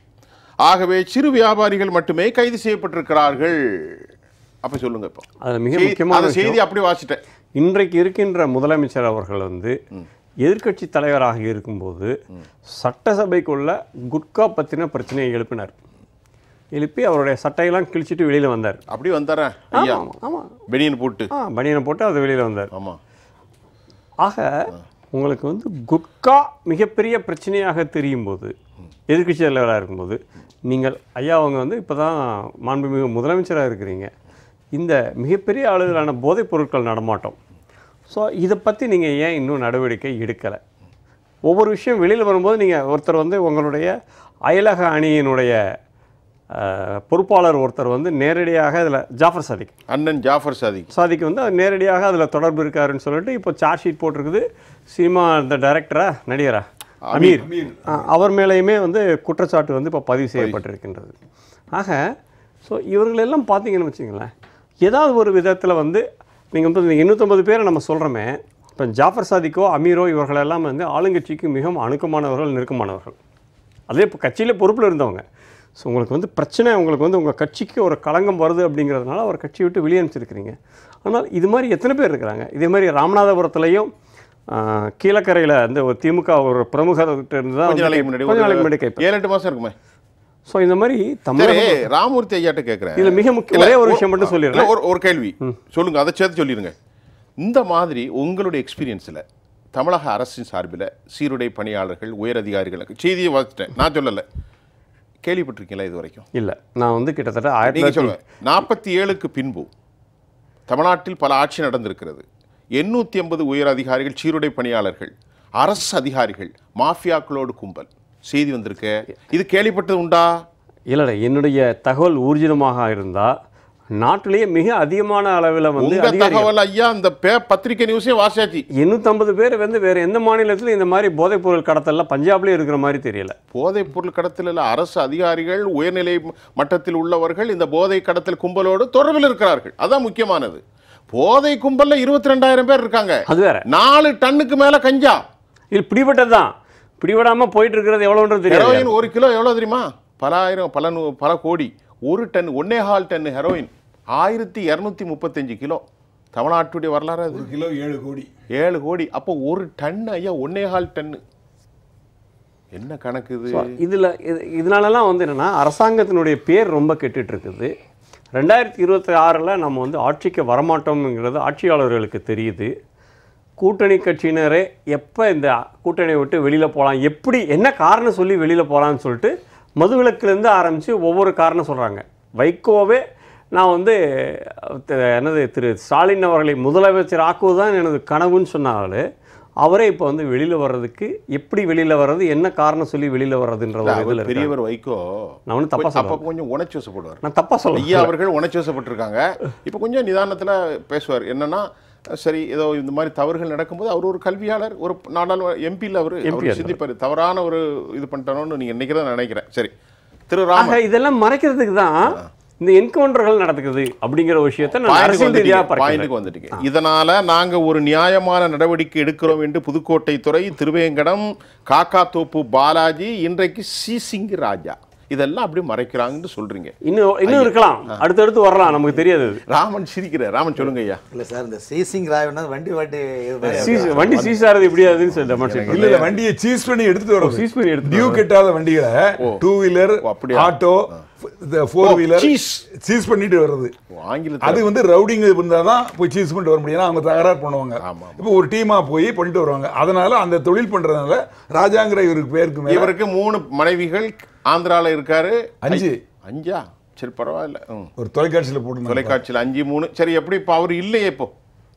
Speaker 1: ஆகவே சிறு வியாபாரிகள் மட்டுமே கைது செய்யப்பட்டிருக்கிறார்கள் அப்ப சொல்லுங்க இப்போ
Speaker 4: அதில் மிக
Speaker 1: செய்தி-
Speaker 4: முக்கியமான
Speaker 1: அந்த
Speaker 4: விஷயம்
Speaker 1: செய்தி அப்படி வாசிட்டேன்
Speaker 4: இன்றைக்கு இருக்கின்ற முதலமைச்சர் அவர்கள் வந்து எதிர்க்கட்சி தலைவராக இருக்கும்போது சட்டசபைக்குள்ள குட்கா பற்றின பிரச்சனையை எழுப்பினார் எழுப்பி அவருடைய சட்டையெல்லாம் கிழிச்சிட்டு வெளியில் வந்தார்
Speaker 1: அப்படி வந்தாரேன் ஐயா
Speaker 4: ஆமாம் ஆமாம்
Speaker 1: பெனியன் போட்டு
Speaker 4: ஆ பனியனை போட்டு அது வெளியில் வந்தார்
Speaker 1: ஆமா
Speaker 4: ஆக உங்களுக்கு வந்து குட்கா மிகப்பெரிய பிரச்சனையாக தெரியும் போது எதிர்க்கட்சி தலைவராக இருக்கும்போது நீங்கள் ஐயா அவங்க வந்து இப்போ தான் மாண்புமிகு முதலமைச்சராக இருக்கிறீங்க இந்த மிகப்பெரிய அளவிலான போதைப் பொருட்கள் நடமாட்டம் ஸோ இதை பற்றி நீங்கள் ஏன் இன்னும் நடவடிக்கை எடுக்கலை ஒவ்வொரு விஷயம் வெளியில் வரும்போது நீங்கள் ஒருத்தர் வந்து உங்களுடைய அயலக அணியினுடைய அஹ், பொறுப்பாளர் ஒருத்தர் வந்து நேரடியாக இதில் ஜாஃபர் சாதிக்
Speaker 1: அண்ணன் ஜாஃபர் சாதிக்
Speaker 4: சாதிக்கு வந்து அது நேரடியாக அதில் தொடர்பு இருக்காருன்னு சொல்லிட்டு இப்போ சார்ஜ் ஷீட் போட்டிருக்குது சினிமா இந்த டைரக்டரா நடிகரா அமீர் ஆ, அவர் மேலேயுமே வந்து குற்றச்சாட்டு வந்து இப்போ பதிவு செய்யப்பட்டிருக்கின்றது ஆக ஸோ இவர்களெல்லாம் பார்த்தீங்கன்னு வச்சுங்களேன் ஏதாவது ஒரு விதத்தில் வந்து நீங்கள் வந்து இந்த எண்ணூற்றம்பது பேரை நம்ம சொல்கிறோமே இப்போ ஜாஃபர் சாதிக்கோ அமீரோ இவர்களெல்லாம் வந்து ஆளுங்கட்சிக்கு மிகவும் அணுக்கமானவர்கள் நெருக்கமானவர்கள் அதே இப்போ கட்சியில் பொறுப்பில் இருந்தவங்க ஸோ உங்களுக்கு வந்து பிரச்சனை உங்களுக்கு வந்து உங்கள் கட்சிக்கு ஒரு களங்கம் வருது அப்படிங்கிறதுனால அவர் கட்சியை விட்டு வெளியே அனுப்பிச்சிருக்கிறீங்க ஆனால் இது மாதிரி எத்தனை பேர் இருக்கிறாங்க இதே மாதிரி ராமநாதபுரத்துலையும் ஆஹ், கீழக்கரையில் அந்த ஒரு திமுக ஒரு பிரமுகர்கிட்ட இருந்து தான்
Speaker 1: கொஞ்ச
Speaker 4: வந்து
Speaker 1: நாளைக்கு முன்னாடி
Speaker 4: கொஞ்ச
Speaker 1: ஒரு
Speaker 4: நாளைக்கு முன்னாடி கேட்பேன்
Speaker 1: ஏழு எட்டு மாசம் இருக்குமே
Speaker 4: ஸோ இந்த மாதிரி
Speaker 1: சரி
Speaker 4: தமிழக
Speaker 1: ராமூர்த்தி ஐயாட்ட கேட்குறேன்
Speaker 4: இதுல மிக முக்கிய ஒரே ஒரு விஷயம் மட்டும் சொல்லிடுறேன்.
Speaker 1: ஒரு ஒரு கேள்வி சொல்லுங்க அதை சேர்த்து சொல்லிடுங்க இந்த மாதிரி உங்களுடைய எக்ஸ்பீரியன்ஸில் தமிழக அரசின் சார்பில் சீருடை பணியாளர்கள் உயர் அதிகாரிகளுக்கு செய்தியை வாசிட்டேன் நான் சொல்லலை கேள்விப்பட்டிருக்கீங்களா இது வரைக்கும்
Speaker 4: இல்லை நான் வந்து கிட்டத்தட்ட ஆயிரத்தி
Speaker 1: நீங்க
Speaker 4: தொள்ளாயிரத்தி
Speaker 1: சொல்லுங்க நாற்பத்தி ஏழுக்கு பின்பு தமிழ்நாட்டில் பல ஆட்சி நடந்திருக்கிறது எண்ணூற்றி ஐம்பது உயர் அதிகாரிகள் சீருடை பணியாளர்கள் அரசு அதிகாரிகள் மாஃபியாக்களோடு கும்பல் செய்தி வந்திருக்கு இது கேள்விப்பட்டது உண்டா
Speaker 4: இல்லை என்னுடைய தகவல் ஊர்ஜிதமாக இருந்தால் நாட்டிலேயே மிக அதிகமான அளவில் வந்து
Speaker 1: உங்க
Speaker 4: அதிகாரிகள்
Speaker 1: தகவல் ஐயா இந்த பே பத்திரிகை நியூஸே வாசியாச்சு
Speaker 4: எண்ணூற்றம்பது பேர் வந்து வேறு எந்த மாநிலத்திலும் இந்த மாதிரி போதைப் பொருள் கடத்தலில் பஞ்சாப்லேயே இருக்கிற மாதிரி தெரியல
Speaker 1: போதைப் பொருள் கடத்தலில் அரசு அதிகாரிகள் உயர்நிலை மட்டத்தில் உள்ளவர்கள் இந்த போதை கடத்தல் கும்பலோடு தொடர்பில் இருக்கிறார்கள் அதான் முக்கியமானது போதை கும்பல்ல இருபத்தி ரெண்டாயிரம் பேர் இருக்காங்க
Speaker 4: அது வேற
Speaker 1: நாலு டன்னுக்கு மேல கஞ்சா
Speaker 4: இது பிடிபட்டது தான் பிடிபடாமல் போயிட்டு இருக்கிறது எவ்வளோன்றது தெரியாது
Speaker 1: ஹெரோயின் ஒரு கிலோ எவ்வளோ தெரியுமா பல ஆயிரம் பல நூ பல கோடி ஒரு டன் ஒன்னே ஹால் டன் ஹெரோயின் ஆயிரத்தி இரநூத்தி முப்பத்தஞ்சு கிலோ தமிழ்நாட்டுடைய வரலாறு அது
Speaker 3: ஒரு கிலோ ஏழு கோடி
Speaker 1: ஏழு கோடி அப்போ ஒரு டன் ஐயா ஒன்னே ஹால் டன்னு என்ன கணக்கு இது
Speaker 4: இதில் இது இதனாலலாம் வந்து என்னென்னா அரசாங்கத்தினுடைய பேர் ரொம்ப கெட்டுட்டு இருக்குது ரெண்டாயிரத்தி இருபத்தி ஆறில் நம்ம வந்து ஆட்சிக்கு வரமாட்டோம்ங்கிறது ஆட்சியாளர்களுக்கு தெரியுது கூட்டணி கட்சியினரே எப்போ இந்த கூட்டணியை விட்டு வெளியில் போகலாம் எப்படி என்ன காரணம் சொல்லி வெளியில் போகலான்னு சொல்லிட்டு மதுவிலக்குலேருந்து ஆரம்பித்து ஒவ்வொரு காரணம் சொல்கிறாங்க வைகோவே நான் வந்து த- என்னது திரு ஸ்டாலின் அவர்களை முதலமைச்சர் ஆக்குவது தான் எனது கனவுன்னு சொன்னாலும் அவரே இப்போ வந்து வெளியில் வர்றதுக்கு எப்படி வெளியில் வர்றது என்ன காரணம் சொல்லி வெளியில் வர்றதுன்ற ஒரு
Speaker 1: அவர்
Speaker 4: இதில் இருக்கு
Speaker 1: பெரியவர் வைகோ
Speaker 4: நான் ஒன்றும் தப்பாக
Speaker 1: அப்ப
Speaker 4: சொல்ல
Speaker 1: கொஞ்சம் உணர்ச்சி வசப்படுவார்
Speaker 4: நான் தப்பாக சொல்ல
Speaker 1: ஐயா அவர்கள் உணர்ச்சி வசப்பட்டிருக்காங்க இப்போ கொஞ்சம் நிதானத்துல பேசுவார் என்னன்னா சரி ஏதோ இந்த மாதிரி தவறுகள் நடக்கும்போது அவர் ஒரு கல்வியாளர் ஒரு நாடாளுமன்ற எம்பியில் அவர்
Speaker 4: MP
Speaker 1: அவர்
Speaker 4: அவர்.
Speaker 1: சிந்திப்பார் தவறான ஒரு இது பண்ணிட்டோன்னு நீங்க நினைக்கிறத நினைக்கிறேன் சரி திரு ராம
Speaker 4: ஆக இதெல்லாம் மறைக்கிறதுக்கு தான் இந்த என்கவுண்டர்கள் நடக்குது அப்படிங்கிற ஒரு விஷயத்தை நான்
Speaker 1: பாயிண்ட்டுக்கு
Speaker 4: அரசியல்
Speaker 1: வந்துட்டீங்க
Speaker 4: ரீதியாக பார்க்கிறேன்
Speaker 1: பாயிண்ட்டுக்கு வந்துட்டீங்க இதனால நாங்க ஒரு நியாயமான நடவடிக்கை எடுக்கிறோம் என்று புதுக்கோட்டை துறை திருவேங்கடம் காக்காத்தோப்பு பாலாஜி இன்றைக்கு சீசிங் ராஜா இதெல்லாம் அப்படி மறைக்கிறாங்கன்னு சொல்றீங்க
Speaker 4: இன்னும் இன்னும் இருக்கலாம் அடுத்தடுத்து வரலாம் நமக்கு தெரியாது அது.
Speaker 1: ராமன் சிரிக்கிற ராமன் சொல்லுங்க ஐயா
Speaker 5: இல்லை சார் இந்த சீசிங் ராய்னா வண்டி வாட்டி இது மாதிரி
Speaker 4: சீஸ் வண்டி சீஸ் ஆகிறது எப்படியாதுன்னு சொல்லி டெமான்ஸ்ட்ரேட்
Speaker 3: இல்ல இல்ல வண்டியை சீஸ் பண்ணி எடுத்துட்டு வரோம்
Speaker 4: சீஸ் பண்ணி எடுத்துட்டு
Speaker 3: டியூ கெட்டாத வண்டிகளை டூ வீலர்
Speaker 1: ஓ, அப்படியா?
Speaker 3: ஆட்டோ ஃபோர்
Speaker 1: ஓ,
Speaker 3: வீலர்
Speaker 1: cheese.
Speaker 3: சீஸ் பண்ணிட்டு வர்றது
Speaker 1: ஆங்கிலத்தில்
Speaker 3: அது வந்து ரவுடிங் இருந்தால் தான் போய் சீஸ் பண்ணிட்டு வர முடியும் ஏன்னா அவங்க தகராறு பண்ணுவாங்க
Speaker 1: ஆமா.
Speaker 3: இப்போ ஒரு டீமா போய் பண்ணிட்டு வருவாங்க அதனால அந்த தொழில் பண்றதுனால ராஜாங்கிற இவருக்கு பேருக்கு மேல
Speaker 1: இவருக்கு மூணு மனைவிகள் ஆந்திரால இருக்காரு
Speaker 3: அஞ்சு.
Speaker 1: அஞ்சா சரி பரவாயில்ல ம்.
Speaker 3: ஒரு தொலைக்காட்சியில போட்டு
Speaker 1: தொலைக்காட்சியில் அஞ்சு மூணு சரி எப்படி இப்போ அவர் இல்லையே இப்போ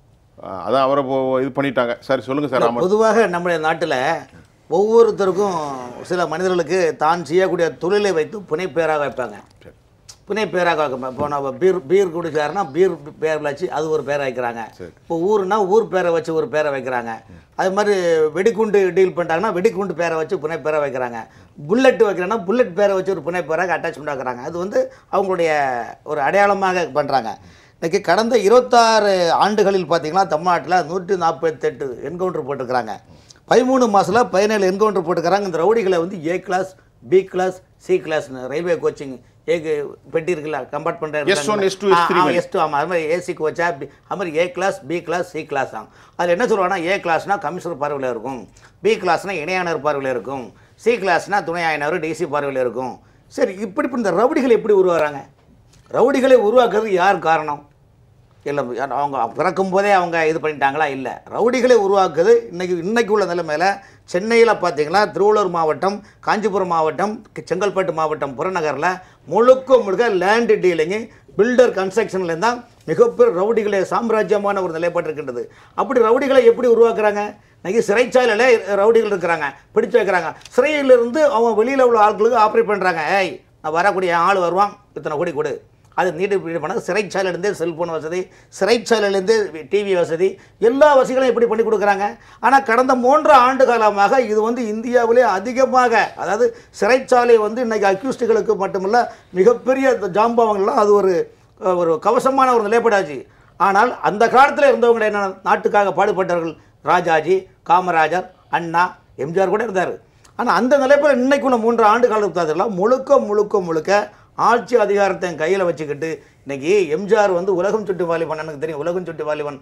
Speaker 1: ஆ, அதான் அவரை இப்போ இது பண்ணிட்டாங்க சரி சொல்லுங்க சார் ராமன்
Speaker 5: பொதுவாக நம்முடைய நாட்டில் ஒவ்வொருத்தருக்கும் சில மனிதர்களுக்கு தான் செய்யக்கூடிய தொழிலை வைத்து புனைப்பேராக வைப்பாங்க புனைப்பேராக வைப்பாங்க இப்போ நம்ம பீர் பீர் குடிச்சாருன்னா பீர் பேர் வச்சு அது ஒரு பேரை வைக்கிறாங்க இப்போ ஊர்னா ஊர் பேரை வச்சு ஒரு பேரை வைக்கிறாங்க அது மாதிரி வெடிகுண்டு டீல் பண்ணிட்டாங்கன்னா வெடிகுண்டு பேரை வச்சு புனைப்பேரை வைக்கிறாங்க புல்லட் வைக்கிறாங்கன்னா புல்லட் பேரை வச்சு ஒரு புனைப்பேராக அட்டாச்மெண்ட் ஆக்குறாங்க அது வந்து அவங்களுடைய ஒரு அடையாளமாக பண்ணுறாங்க இன்னைக்கு கடந்த இருபத்தாறு ஆண்டுகளில் பார்த்தீங்கன்னா தமிழ்நாட்டில் நூற்றி நாற்பத்தெட்டு என்கவுண்டர் போட்டிருக்கிறாங்க பதிமூணு மாசத்துல பதினேழு என்கவுண்டர் போட்டுக்கிறாங்க இந்த ரவுடிகளை வந்து A class B class C கிளாஸ்னு ரயில்வே கோச்சிங் ஏக்கு பெட்டி இருக்குல்ல கம்பார்ட்மெண்ட்
Speaker 1: S1, S2, S3 மாதிரி.
Speaker 5: எஸ் டூ ஆமாம் அது மாதிரி ஏசி கோச்சா பி அது மாதிரி A class B class C class தான் அதில் என்ன சொல்லுவாங்கன்னா ஏ கிளாஸ்னால் கமிஷனர் பார்வையில் இருக்கும் பி கிளாஸ்னால் இணையானர் பார்வையில் இருக்கும் சி கிளாஸ்னால் துணை ஆயனர் டிசி பார்வையில் இருக்கும் சரி இப்படி இப்ப இந்த ரவுடிகள் எப்படி உருவாகிறாங்க ரவுடிகளை உருவாக்குறது யார் காரணம் இல்லை அவங்க பிறக்கும் போதே அவங்க இது பண்ணிட்டாங்களா இல்லை ரவுடிகளை உருவாக்குது இன்னைக்கு இன்னைக்கு உள்ள நிலைமையில சென்னையில் பார்த்தீங்கன்னா திருவள்ளூர் மாவட்டம் காஞ்சிபுரம் மாவட்டம் செங்கல்பட்டு மாவட்டம் புறநகரில் முழுக்க முழுக்க லேண்டு டீலிங்கு பில்டர் கன்ஸ்ட்ரக்ஷனில் தான் மிகப்பெரிய ரவுடிகளே சாம்ராஜ்யமான ஒரு நிலைப்பாடு இருக்கின்றது அப்படி ரவுடிகளை எப்படி உருவாக்குறாங்க இன்னைக்கு சிறைச்சாலையில ரவுடிகள் இருக்கிறாங்க பிடிச்சு வைக்கிறாங்க சிறையிலிருந்து அவங்க வெளியில் உள்ள ஆட்களுக்கு ஆப்ரேட் பண்ணுறாங்க ஏய் நான் வரக்கூடிய ஆள் வருவான் இத்தனை கோடி கொடு அது நீட்டு இப்படி பண்ண சிறைச்சாலையிலேருந்தே செல்ஃபோன் வசதி சிறைச்சாலையிலேருந்தே டிவி வசதி எல்லா வசதிகளும் எப்படி பண்ணி கொடுக்குறாங்க ஆனால் கடந்த மூன்று ஆண்டு காலமாக இது வந்து இந்தியாவிலே அதிகமாக அதாவது சிறைச்சாலை வந்து இன்னைக்கு அக்யூஸ்டுகளுக்கு மட்டுமல்ல மிகப்பெரிய இந்த ஜாம்பவங்கள்லாம் அது ஒரு ஒரு கவசமான ஒரு நிலைப்பாடாச்சு ஆனால் அந்த காலத்தில் இருந்தவங்க என்ன நாட்டுக்காக பாடுபட்டவர்கள் ராஜாஜி காமராஜர் அண்ணா எம்ஜிஆர் கூட இருந்தார் ஆனால் அந்த நிலைப்பில் இன்னைக்குள்ள மூன்று ஆண்டு காலத்தில் முழுக்க முழுக்க முழுக்க ஆட்சி அதிகாரத்தை கையில் வச்சுக்கிட்டு இன்னைக்கு எம்ஜிஆர் வந்து உலகம் சுட்டு வாலிபன் எனக்கு தெரியும் உலகம் சுட்டு வாலிபன்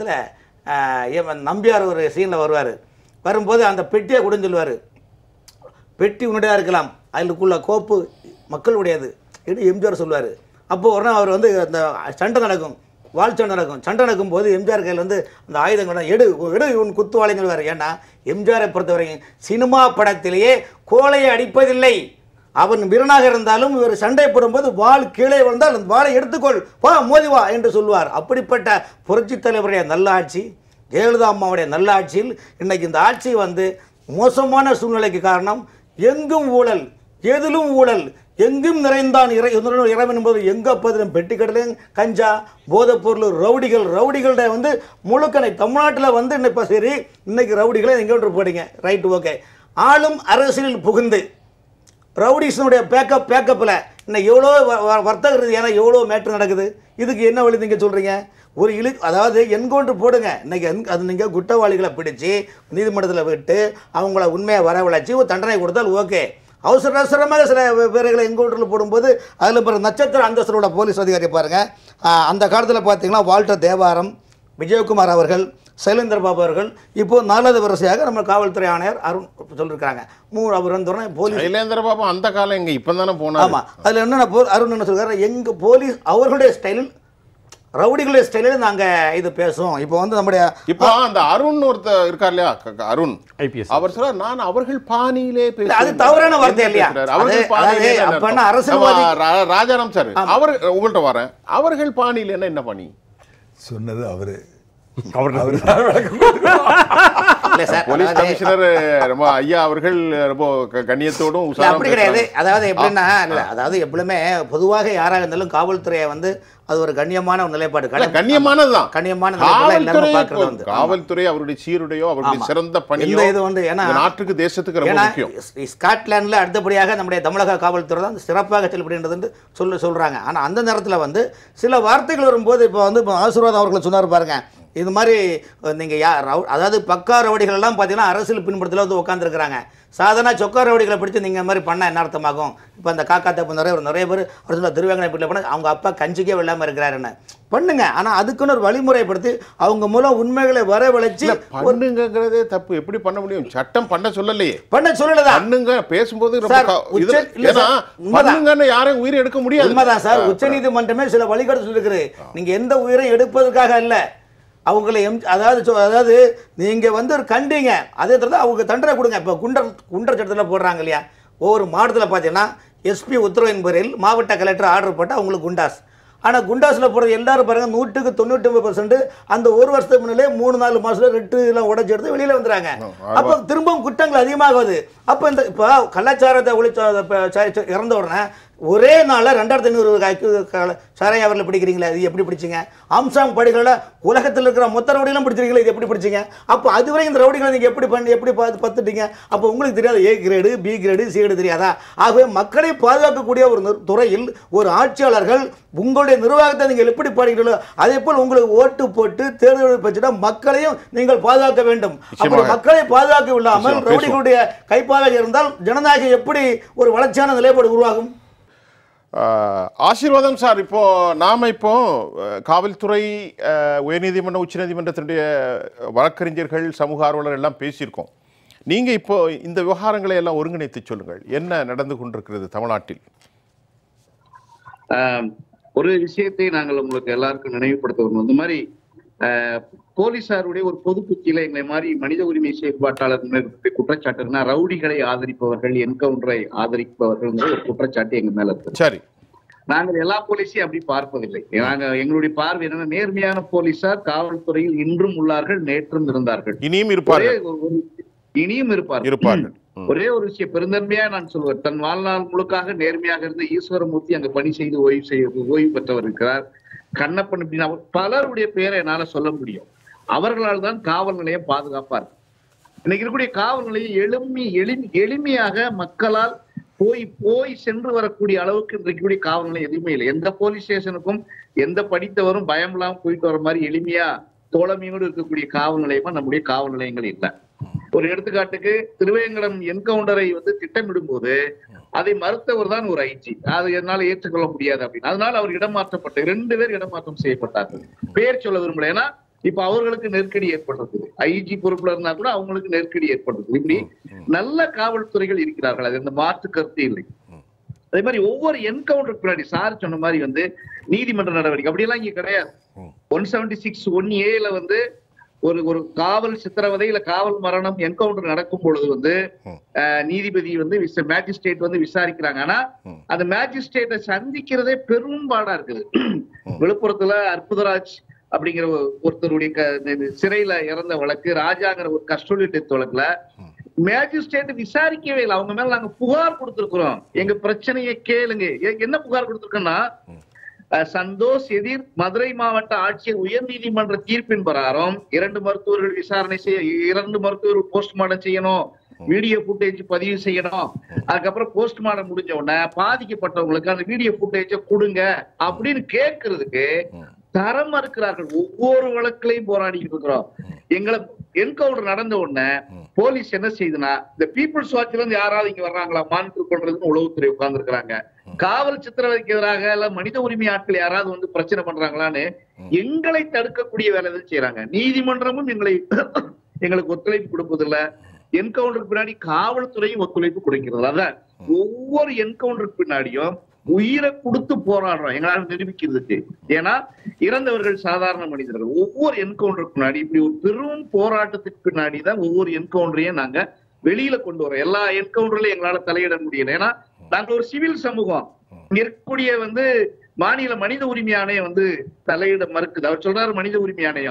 Speaker 5: படத்தில் நம்பியார் ஒரு சீனில் வருவார் வரும்போது அந்த பெட்டியை கொடுன்னு சொல்லுவார் பெட்டி உன்னுடையா இருக்கலாம் அதுக்குள்ள கோப்பு மக்களுடையது என்று எம்ஜிஆர் சொல்லுவார் அப்போ உடனே அவர் வந்து அந்த சண்டை நடக்கும் வால் சண்டை நடக்கும் சண்டை நடக்கும் போது எம்ஜிஆர் கையில் வந்து அந்த ஆயுதங்கள் எடு எடு உன் குத்துவாளைன்னு சொல்லுவார் ஏன்னா எம்ஜிஆரை பொறுத்தவரைக்கும் சினிமா படத்திலேயே கோலையை அடிப்பதில்லை அவன் வீரனாக இருந்தாலும் இவர் சண்டை போடும்போது வாள் கீழே விழுந்தால் அந்த வாளை எடுத்துக்கொள் வா மோதி வா என்று சொல்லுவார் அப்படிப்பட்ட புரட்சித் தலைவருடைய நல்லாட்சி ஜெயலலிதா அம்மாவுடைய நல்லாட்சியில் இன்னைக்கு இந்த ஆட்சி வந்து மோசமான சூழ்நிலைக்கு காரணம் எங்கும் ஊழல் எதிலும் ஊழல் எங்கும் நிறைந்தான் இறை இறைவன் என்பது எங்க பதிலும் பெட்டிக்கடலையும் கஞ்சா போதைப்பொருள் ரவுடிகள் ரவுடிகள்ட வந்து முழுக்கனை தமிழ்நாட்டில் வந்து இப்போ சரி இன்னைக்கு ரவுடிகளை எங்கே ஒன்று போடுங்க ரைட் ஓகே ஆளும் அரசியலில் புகுந்து ரவுடிஸனுடைய பேக்கப் பேக்கப்பில் இன்னும் எவ்வளோ வ- வ- வர்த்தக ரீதியான எவ்வளோ மேட்ரு நடக்குது இதுக்கு என்ன வழி நீங்கள் சொல்கிறீங்க ஒரு இழு அதாவது என்கவுண்டர் போடுங்க இன்னைக்கு என் அது நீங்கள் குற்றவாளிகளை பிடிச்சி நீதிமன்றத்தில் விட்டு அவங்கள உண்மையை வரவழைச்சி ஒரு தண்டனை கொடுத்தால் ஓகே அவசர அவசரமாக சில வே- பேர்களை என்கவுண்டரில் போடும்போது அதில் பிறகு நட்சத்திர அந்தஸ்தரோட போலீஸ் அதிகாரி பாருங்கள் அந்த காலத்தில் பார்த்தீங்கன்னா வால்டர் தேவாரம் விஜயகுமார் அவர்கள் சைலேந்திர பாபு அவர்கள் இப்போ நாலாவது வரிசையாக நம்ம காவல்துறை ஆணையர் அருண் சொல்லியிருக்காங்க மூணு அவர் வந்து போலீஸ்
Speaker 1: சைலேந்திர பாபு அந்த காலம் எங்க இப்போ தானே போனாரு
Speaker 5: ஆமா அதுல என்னென்ன போ அருண் என்ன சொல்றாரு எங்க போலீஸ் அவர்களுடைய ஸ்டைலில் ரவுடிகளுடைய ஸ்டைலில் நாங்க இது பேசுவோம் இப்போ வந்து நம்முடைய
Speaker 1: இப்போ அந்த அருண் ஒருத்தர் இருக்கார் இல்லையா க- க- அருண்
Speaker 4: ஐபிஎஸ்
Speaker 1: அவர் சொல்றார் நான் அவர்கள் பாணியிலே பேசுவேன்."
Speaker 5: அது தவறான வார்த்தை
Speaker 1: என்ன
Speaker 5: இல்லையா?
Speaker 1: பேசுறாரு? அவர்கள்
Speaker 5: அது-
Speaker 1: பாணியிலே
Speaker 5: அதாவது
Speaker 1: என்ன
Speaker 5: அப்ப
Speaker 1: அர்த்தம்?
Speaker 5: என்ன அரசியல்வாதி-
Speaker 1: ஆமா, ரா- ராஜாராம் சார் அவர் உங்கள்ட்ட வரேன் அவர்கள் பாணியில என்ன என்ன பாணி
Speaker 3: சொன்னது அவரு
Speaker 4: அவர்
Speaker 3: அவர் தான் விளக்கம் கொடுக்கணும்.
Speaker 5: இல்ல சார்
Speaker 1: போலீஸ்
Speaker 5: அதாவது-
Speaker 1: கமிஷனர் ரொம்ப ஐயா அவர்கள் ரொம்ப க- கண்ணியத்தோடும்
Speaker 5: இல்ல
Speaker 1: உஷாராவும்
Speaker 5: அப்படி கிடையாது
Speaker 1: பேசுறாங்க.
Speaker 5: அதாவது எப்படின்னா இல்ல அதாவது எப்பவுமே பொதுவாக யாராக இருந்தாலும் காவல்துறையை வந்து அது ஒரு கண்ணியமான ஒரு நிலைப்பாடு
Speaker 1: இல்ல,
Speaker 5: கடை-
Speaker 1: கண்ணியமானதுதான்
Speaker 5: கண்ணியமான நிலைப்பாடு எல்லாமே
Speaker 1: காவல்துறை
Speaker 5: பார்க்கறது
Speaker 1: இப்போ
Speaker 5: வந்து
Speaker 1: காவல்துறை அவருடைய சீருடையோ அவருடைய
Speaker 5: ஆமா.
Speaker 1: சிறந்த பணியோ
Speaker 5: இந்த இது வந்து ஏன்னா-
Speaker 1: இந்த நாட்டுக்கு தேசத்துக்கு ரொம்ப
Speaker 5: ஏன்னா
Speaker 1: முக்கியம்
Speaker 5: ஸ்- ஸ்காட்லாந்துல அடுத்தபடியாக நம்முடைய தமிழக காவல்துறை தான் சிறப்பாக செயல்படுகின்றது சொல்ல சொல்றாங்க ஆனா அந்த நேரத்துல வந்து சில வார்த்தைகள் வரும்போது இப்போ வந்து இப்போ ஆசீர்வாதம் அவர்கள் சொன்னார் பாருங்க இது மாதிரி அஹ், நீங்க யா ரவு- அதாவது பக்கா ரவுடிகள் எல்லாம் பார்த்தீங்கன்னா அரசியல் பின்புறத்தில் வந்து உட்காந்துருக்குறாங்க சாதாரண சொக்கா ரவுடிகளை பிடிச்சு நீங்க இந்த மாதிரி பண்ண என்ன அர்த்தமாகும் இப்போ அந்த காக்கா தப்பு நிறைய ஒரு நிறைய பேர் அவர் சொல்ல திருவேங்கனை வீட்டில் போனால் அவங்க அப்பா கஞ்சிக்கே வெள்ளாமல் இருக்கிறாருன்னு பண்ணுங்க ஆனா அதுக்குன்னு ஒரு வழிமுறைப்படுத்தி அவங்க மூலம் உண்மைகளை வரவழைச்சு
Speaker 1: இல்ல பண்ணுங்கிறதே தப்பு எப்படி பண்ண முடியும் சட்டம் பண்ண சொல்லலையே
Speaker 5: பண்ண சொல்லலதா
Speaker 1: பண்ணுங்க பேசும்போது ரொம்ப
Speaker 5: சார்,
Speaker 1: க- இது-
Speaker 5: உச்ச- இல்ல
Speaker 1: ஏன்னா
Speaker 5: சார், உண்மைதான்.
Speaker 1: பண்ணுங்கன்னு யாரையும் உயிரை எடுக்க முடியாது
Speaker 5: உண்மைதான் சார் உச்சநீதிமன்றமே சில வழிகாட்டு சொல்லிருக்குது நீங்க எந்த உயிரை எடுப்பதற்காக அல்ல அவங்களை எம் அதாவது சொ- அதாவது நீங்க வந்து ஒரு கண்டீங்க அதே தவிர அவங்க தண்டனை கொடுங்க இப்போ குண்டர் குண்டர் சட்டத்தில் போடுறாங்க இல்லையா ஒவ்வொரு மாவட்டத்தில் பார்த்தீங்கன்னா எஸ்பி உத்தரவின் பேரில் மாவட்ட கலெக்டர் ஆர்டர் போட்டு அவங்களுக்கு குண்டாஸ் ஆனால் குண்டாஸில் போகிறது எல்லாரும் பாருங்க நூற்றுக்கு தொண்ணூற்றி ஒன்பது அந்த ஒரு வருஷத்துக்கு முன்னாலே மூணு நாலு மாசத்துல ரெட்டு எல்லாம் உடச்சி எடுத்து வெளியில வந்துறாங்க அப்போ திரும்பவும் குற்றங்கள் அதிகமாகுது அப்போ இந்த இப்போ கலாச்சாரத்தை ஒழிச்ச இறந்த உடனே ஒரே நாளில் ரெண்டாயிரத்தி ஐநூறு சாரை அவரில் பிடிக்கிறீங்களா இது எப்படி பிடிச்சிங்க ஆம்சாங் படிகளில் உலகத்தில் இருக்கிற மொத்த ரவுடிகளும் பிடிச்சிருக்கீங்களா இது எப்படி பிடிச்சிங்க அப்போ அதுவரை இந்த ரவுடிகளை நீங்கள் எப்படி பண்ணி எப்படி பார்த்து பார்த்துட்டீங்க அப்போ உங்களுக்கு தெரியாது A grade B grade C grade தெரியாதா ஆகவே மக்களை பாதுகாக்கக்கூடிய ஒரு நிர்- துறையில் ஒரு ஆட்சியாளர்கள் உங்களுடைய நிர்வாகத்தை நீங்கள் எப்படி பாடுகிறீர்களோ அதே போல் உங்களுக்கு ஓட்டு போட்டு தேர்தல் பெற்றுட்டா மக்களையும் நீங்கள் பாதுகாக்க வேண்டும் அப்படி
Speaker 1: நிச்சயமாக.
Speaker 5: மக்களை பாதுகாக்க விடாமல்
Speaker 1: நிச்சயமாக, பேசுவோம்.
Speaker 5: ரவுடிகளுடைய கைப்பாக இருந்தால் ஜனநாயகம் எப்படி ஒரு வளர்ச்சியான நிலைப்பாடு உருவாகும்
Speaker 1: ஆஹ், ஆசீர்வாதம் சார் இப்போ நாம இப்போ அஹ், காவல்துறை அஹ், உயர்நீதிமன்ற உச்சநீதிமன்றத்தினுடைய வழக்கறிஞர்கள் சமூக ஆர்வலர் எல்லாம் பேசியிருக்கோம் நீங்க இப்போ இந்த விவகாரங்களை எல்லாம் ஒருங்கிணைத்து சொல்லுங்கள் என்ன நடந்து கொண்டிருக்கிறது தமிழ்நாட்டில்
Speaker 2: ஆஹ் ஒரு விஷயத்தை நாங்கள் உங்களுக்கு எல்லாருக்கும் நினைவுபடுத்த விரும்புவோம் இந்த மாதிரி ஆஹ் போலீசாருடைய ஒரு பொது புத்தியில எங்களை மாதிரி மனித உரிமை செயற்பாட்டாளர் மீது குற்றச்சாட்டுனா ரவுடிகளை ஆதரிப்பவர்கள் என்கவுண்டரை ஆதரிப்பவர்கள் ஒரு குற்றச்சாட்டு எங்க மேல இருக்கு
Speaker 1: சரி
Speaker 2: நாங்கள் எல்லா போலீஸையும் அப்படி பார்ப்பதில்லை நாங்க எங்களுடைய பார்வை என்னன்னா நேர்மையான போலீசார் காவல்துறையில் இன்றும் உள்ளார்கள் நேற்றும் இருந்தார்கள்
Speaker 1: இனியும்
Speaker 2: ஒரே
Speaker 1: இருப்பார்கள்
Speaker 2: ஒரு- ஒரு- இனியும் இருப்பார்கள்
Speaker 1: இருப்பார்கள் ம்.
Speaker 2: ஒரே ஒரு விஷயம் பெருந்தன்மையா நான் சொல்வேன் தன் வாழ்நாள் முழுக்காக நேர்மையாக இருந்த ஈஸ்வரமூர்த்தி அங்க பணி செய்து ஓய்வு செய்ய ஓய்வு பெற்றவர் இருக்கிறார் கண்ணப்பன் இப்படின்னு அவர் பலருடைய பெயரை என்னால சொல்ல முடியும் அவர்களால் தான் காவல் நிலையம் பாதுகாப்பா இருக்கு இன்னைக்கு இருக்கக்கூடிய காவல் நிலையம் எளிமை எளிமை எளிமையாக மக்களால் போய் போய் சென்று வரக்கூடிய அளவுக்கு இன்றைக்கு கூடிய காவல் நிலையம் எதுவுமே இல்லை எந்த போலீஸ் ஸ்டேஷனுக்கும் எந்த படித்தவரும் பயம் இல்லாம போயிட்டு வர மாதிரி எளிமையா தோழமையோடு இருக்கக்கூடிய காவல் நிலையமா நம்முடைய காவல் நிலையங்கள் இல்லை ஒரு எடுத்துக்காட்டுக்கு திருவேங்கடம் என்கவுண்டரை வந்து திட்டமிடும் போது அதை மறுத்தவர் தான் ஒரு ஐஜி அது என்னால ஏற்றுக்கொள்ள முடியாது அப்படின்னு அதனால அவர் இடமாற்றப்பட்டு ரெண்டு பேர் இடமாற்றம் செய்யப்பட்டார்கள் பேர் சொல்ல விரும்பல ஏன்னா இப்ப அவர்களுக்கு நெருக்கடி ஏற்பட்டிருக்குது ஐஜி பொறுப்புல இருந்தா கூட அவங்களுக்கு நெருக்கடி ஏற்பட்டிருக்குது இப்படி நல்ல காவல்துறைகள் இருக்கிறார்கள் அது இந்த மாற்று கருத்து இல்லை அதே மாதிரி ஒவ்வொரு என்கவுண்டருக்கு பின்னாடி சார் சொன்ன மாதிரி வந்து நீதிமன்ற நடவடிக்கை அப்படியெல்லாம் இங்க கிடையாது ஒன் செவன்டி சிக்ஸ் ஒன் ஏல வந்து ஒரு ஒரு காவல் சித்திரவதை இல்ல காவல் மரணம் என்கவுண்டர் நடக்கும் பொழுது வந்து அஹ், நீதிபதி வந்து மேஜிஸ்ட்ரேட் வந்து விசாரிக்கிறாங்க ஆனா அந்த மேஜிஸ்ட்ரேட்டை சந்திக்கிறதே பெரும்பாடா இருக்குது விழுப்புரத்துல அற்புதராஜ் அப்படிங்கிற ஒரு- ஒருத்தருடைய க- இந்த சிறையில இறந்த வழக்கு ராஜாங்கிற ஒரு கஸ்டோடி டெத் வழக்குல மேஜிஸ்ட்ரேட் விசாரிக்கவே இல்லை அவங்க மேல நாங்க புகார் கொடுத்திருக்கிறோம் எங்க பிரச்சனையை கேளுங்க எ- என்ன புகார் கொடுத்திருக்கோம்னா அஹ், சந்தோஷ் எதிர் மதுரை மாவட்ட ஆட்சியர் உயர்நீதிமன்ற தீர்ப்பின் பிரகாரம் இரண்டு மருத்துவர்கள் விசாரணை செய்ய இரண்டு மருத்துவர்கள் போஸ்ட்மார்ட்டம் செய்யணும் வீடியோ ஃபுட்டேஜ் பதிவு செய்யணும் அதுக்கப்புறம் போஸ்ட்மார்ட்டம் முடிஞ்ச உடனே பாதிக்கப்பட்டவங்களுக்கு அந்த வீடியோ ஃபுட்டேஜ கொடுங்க அப்படின்னு கேட்கறதுக்கு தரம் மறுக்கிறார்கள் ஒவ்வொரு வழக்குலையும் போராடிட்டு இருக்கிறோம் எங்களை என்கவுண்டர் நடந்த உடனே போலீஸ் என்ன செய்யுதுன்னா இந்த பீப்புள்ஸ் வாட்ச்ல இருந்து யாராவது இங்க வர்றாங்களா மானிட்டர் பண்றதுன்னு உளவுத்துறை உட்கார்ந்து இருக்கிறாங்க காவல் சித்திரவதைக்கு எதிராக இல்ல மனித உரிமை ஆட்கள் யாராவது வந்து பிரச்சனை பண்றாங்களான்னு எங்களை தடுக்கக்கூடிய வேலை தான் செய்யறாங்க நீதிமன்றமும் எங்களை எங்களுக்கு ஒத்துழைப்பு கொடுப்பதில்ல என்கவுண்டருக்கு பின்னாடி காவல்துறையும் ஒத்துழைப்பு கொடுக்கிறது அதான் ஒவ்வொரு என்கவுண்டருக்கு பின்னாடியும் உயிரை கொடுத்து போராடுறோம் எங்களால நிரூபிக்கிறதுக்கு ஏன்னா இறந்தவர்கள் சாதாரண மனிதர்கள் ஒவ்வொரு என்கவுண்டருக்கு பின்னாடி இப்படி ஒரு பெரும் போராட்டத்துக்கு பின்னாடி தான் ஒவ்வொரு என்கவுண்டரையும் நாங்க வெளியில கொண்டு வரோம் எல்லா என்கவுண்டர்லயும் எங்களால தலையிட முடியல ஏன்னா நாங்க ஒரு சிவில் சமூகம் இங்க இருக்கக்கூடிய வந்து மாநில மனித உரிமை ஆணையம் வந்து தலையிட மறுக்குது அவர் சொல்றாரு மனித உரிமை ஆணையம்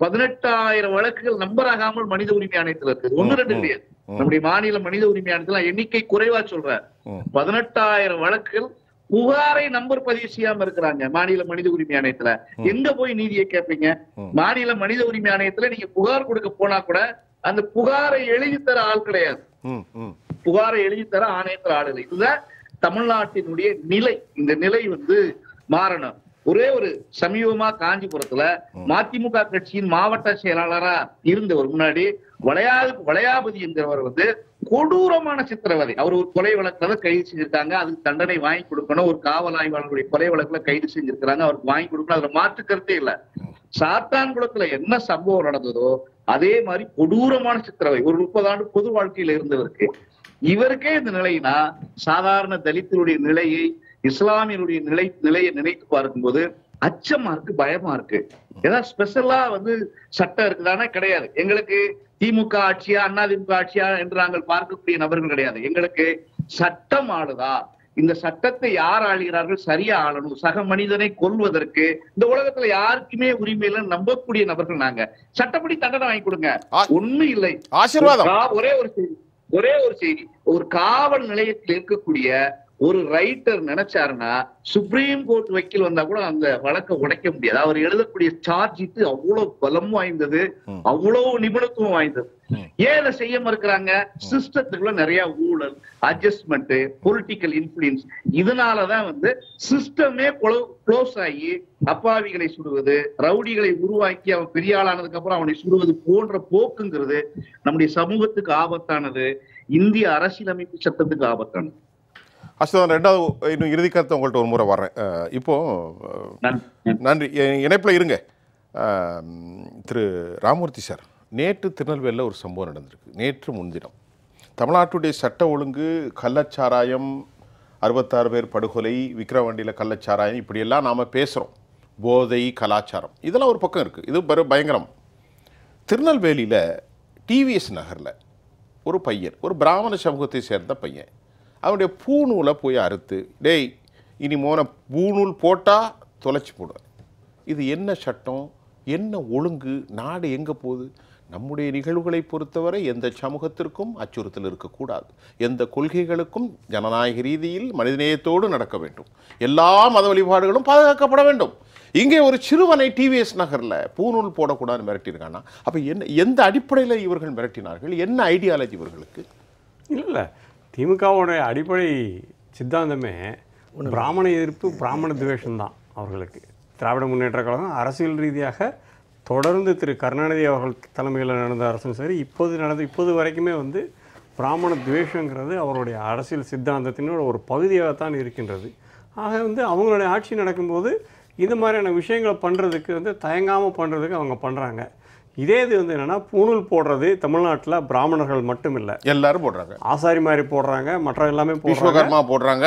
Speaker 2: பதினெட்டாயிரம் வழக்குகள் நம்பர் ஆகாமல் மனித உரிமை ஆணையத்துல இருக்கு ஒண்ணு ரெண்டு கிடையாது நம்முடைய மாநில மனித உரிமை ஆணையத்துல எண்ணிக்கை குறைவா சொல்றேன்
Speaker 1: ம்.
Speaker 2: பதினெட்டாயிரம் வழக்குகள் புகாரை நம்பர் பதிவு செய்யாம இருக்கிறாங்க மாநில மனித உரிமை ஆணையத்துல எங்க போய் நீதியை கேட்பீங்க மாநில மனித உரிமை ஆணையத்துல நீங்க புகார் கொடுக்க போனா கூட அந்த புகாரை எழுதி தர ஆள் கிடையாது
Speaker 1: ம் ம்
Speaker 2: புகாரை எழுதி தர ஆணையத்தில் ஆளுது இதுதான் தமிழ்நாட்டினுடைய நிலை இந்த நிலை வந்து மாறணும் ஒரே ஒரு சமீபமா காஞ்சிபுரத்துல மதிமுக கட்சியின் மாவட்ட செயலாளரா இருந்தவர் முன்னாடி வளையாது வளையாபதி என்கிறவர் வந்து கொடூரமான சித்திரவதை அவர் ஒரு கொலை வழக்குல கைது செஞ்சிருக்காங்க அதுக்கு தண்டனை வாங்கி கொடுக்கணும் ஒரு காவல் ஆய்வாளருடைய கொலை வழக்குல கைது செஞ்சிருக்கிறாங்க அவருக்கு வாங்கி கொடுக்கணும் அதுல மாற்று கருத்தே இல்ல சாத்தான்குளத்துல என்ன சம்பவம் நடந்ததோ அதே மாதிரி கொடூரமான சித்திரவை ஒரு முப்பது ஆண்டு பொது வாழ்க்கையில இருந்தவருக்கு இவருக்கே இந்த நிலைனா சாதாரண தலித்தருடைய நிலையை இஸ்லாமியருடைய நிலை நிலையை நினைத்து பார்க்கும்போது அச்சமா இருக்கு பயமா இருக்கு ஏதாவது ஸ்பெஷலா வந்து சட்டம் இருக்குதானே கிடையாது எங்களுக்கு திமுக ஆட்சியா அதிமுக ஆட்சியா என்று நாங்கள் பார்க்கக்கூடிய நபர்கள் கிடையாது எங்களுக்கு சட்டம் ஆளுதா இந்த சட்டத்தை யார் ஆளுகிறார்கள் சரியா ஆளணும் சக மனிதனை கொல்வதற்கு இந்த உலகத்துல யாருக்குமே உரிமை இல்லைன்னு நம்பக்கூடிய நபர்கள் நாங்க சட்டப்படி தண்டனை வாங்கி கொடுங்க
Speaker 1: ஆ-
Speaker 2: ஒண்ணு இல்லை
Speaker 1: ஆசீர்வாதம்
Speaker 2: ஒரு கா- ஒரே ஒரு செய்தி ஒரே ஒரு செய்தி ஒரு காவல் நிலையத்தில் இருக்கக்கூடிய ஒரு ரைட்டர் நினைச்சாருன்னா சுப்ரீம் கோர்ட் வக்கீல் வந்தா கூட அந்த வழக்கை உடைக்க முடியாது அவர் எழுதக்கூடிய சார்ஜ் ஷீட் அவ்வளவு பலம் வாய்ந்தது அவ்வளவு நிபுணத்துவம் வாய்ந்தது ஏன் இதை செய்ய மறுக்கிறாங்க சிஸ்டத்துக்குள்ள நிறைய ஊழல் அட்ஜஸ்ட்மெண்ட் பொலிட்டிக்கல் இன்ஃபுளுன்ஸ் இதனாலதான் வந்து சிஸ்டமே க்ளோஸ் ஆகி அப்பாவிகளை சுடுவது ரவுடிகளை உருவாக்கி அவன் பெரிய ஆளானதுக்கு அப்புறம் அவனை சுடுவது போன்ற போக்குங்கிறது நம்முடைய சமூகத்துக்கு ஆபத்தானது இந்திய அரசியலமைப்பு சட்டத்துக்கு ஆபத்தானது
Speaker 1: அஸ்தான் ரெண்டாவது இன்னும் இறுதி கருத்தை உங்கள்கிட்ட ஒரு முறை வர்றேன் அஹ், இப்போ அஹ்,
Speaker 2: நன்றி.
Speaker 1: நன்றி இணைப்பில் இருங்க அஹ், திரு ராமூர்த்தி சார் நேற்று திருநெல்வேலியில் ஒரு சம்பவம் நடந்திருக்கு நேற்று முன்தினம் தமிழ்நாட்டுடைய சட்ட ஒழுங்கு கள்ளச்சாராயம் அறுபத்தாறு பேர் படுகொலை விக்கிரவாண்டியில் கள்ளச்சாராயம் இப்படியெல்லாம் நாம் பேசுகிறோம் போதை கலாச்சாரம் இதெல்லாம் ஒரு பக்கம் இருக்குது இது பெரு பயங்கரம் திருநெல்வேலியில் டிவிஎஸ் நகரில் ஒரு பையன் ஒரு பிராமண சமூகத்தை சேர்ந்த பையன் அவனுடைய பூநூலை போய் அறுத்து டேய் இனி மோன பூநூல் போட்டால் தொலைச்சி போடுவேன் இது என்ன சட்டம் என்ன ஒழுங்கு நாடு எங்கே போகுது நம்முடைய நிகழ்வுகளை பொறுத்தவரை எந்த சமூகத்திற்கும் அச்சுறுத்தல் இருக்கக்கூடாது எந்த கொள்கைகளுக்கும் ஜனநாயக ரீதியில் மனிதநேயத்தோடு நடக்க வேண்டும் எல்லா மத வழிபாடுகளும் பாதுகாக்கப்பட வேண்டும் இங்கே ஒரு சிறுவனை டிவிஎஸ் நகரில் பூநூல் போடக்கூடாதுன்னு மிரட்டியிருக்கானா அப்போ என்ன எந்த அடிப்படையில் இவர்கள் மிரட்டினார்கள் என்ன ஐடியாலஜி இவர்களுக்கு
Speaker 4: இல்லை இல்லை திமுகவோட அடிப்படை சித்தாந்தமே பிராமண எதிர்ப்பு பிராமண துவேஷம் தான் அவர்களுக்கு திராவிட முன்னேற்ற கழகம் அரசியல் ரீதியாக தொடர்ந்து திரு கருணாநிதி அவர்கள் தலைமையில் நடந்த அரசும் சரி இப்போது நடந்த இப்போது வரைக்குமே வந்து பிராமண துவேஷங்கிறது அவருடைய அரசியல் சித்தாந்தத்தினோட ஒரு பகுதியாகத்தான் இருக்கின்றது ஆக வந்து அவங்களுடைய ஆட்சி நடக்கும்போது இந்த மாதிரியான விஷயங்களை பண்ணுறதுக்கு வந்து தயங்காமல் பண்ணுறதுக்கு அவங்க பண்ணுறாங்க இதே இது வந்து என்னென்னா பூணூல் போடுறது தமிழ்நாட்டில் பிராமணர்கள் மட்டும் இல்லை
Speaker 1: எல்லாரும் போடுறாங்க
Speaker 4: ஆசாரி மாதிரி போடுறாங்க மற்ற எல்லாமே போடுறாங்க
Speaker 1: விஸ்வகர்மா போடுறாங்க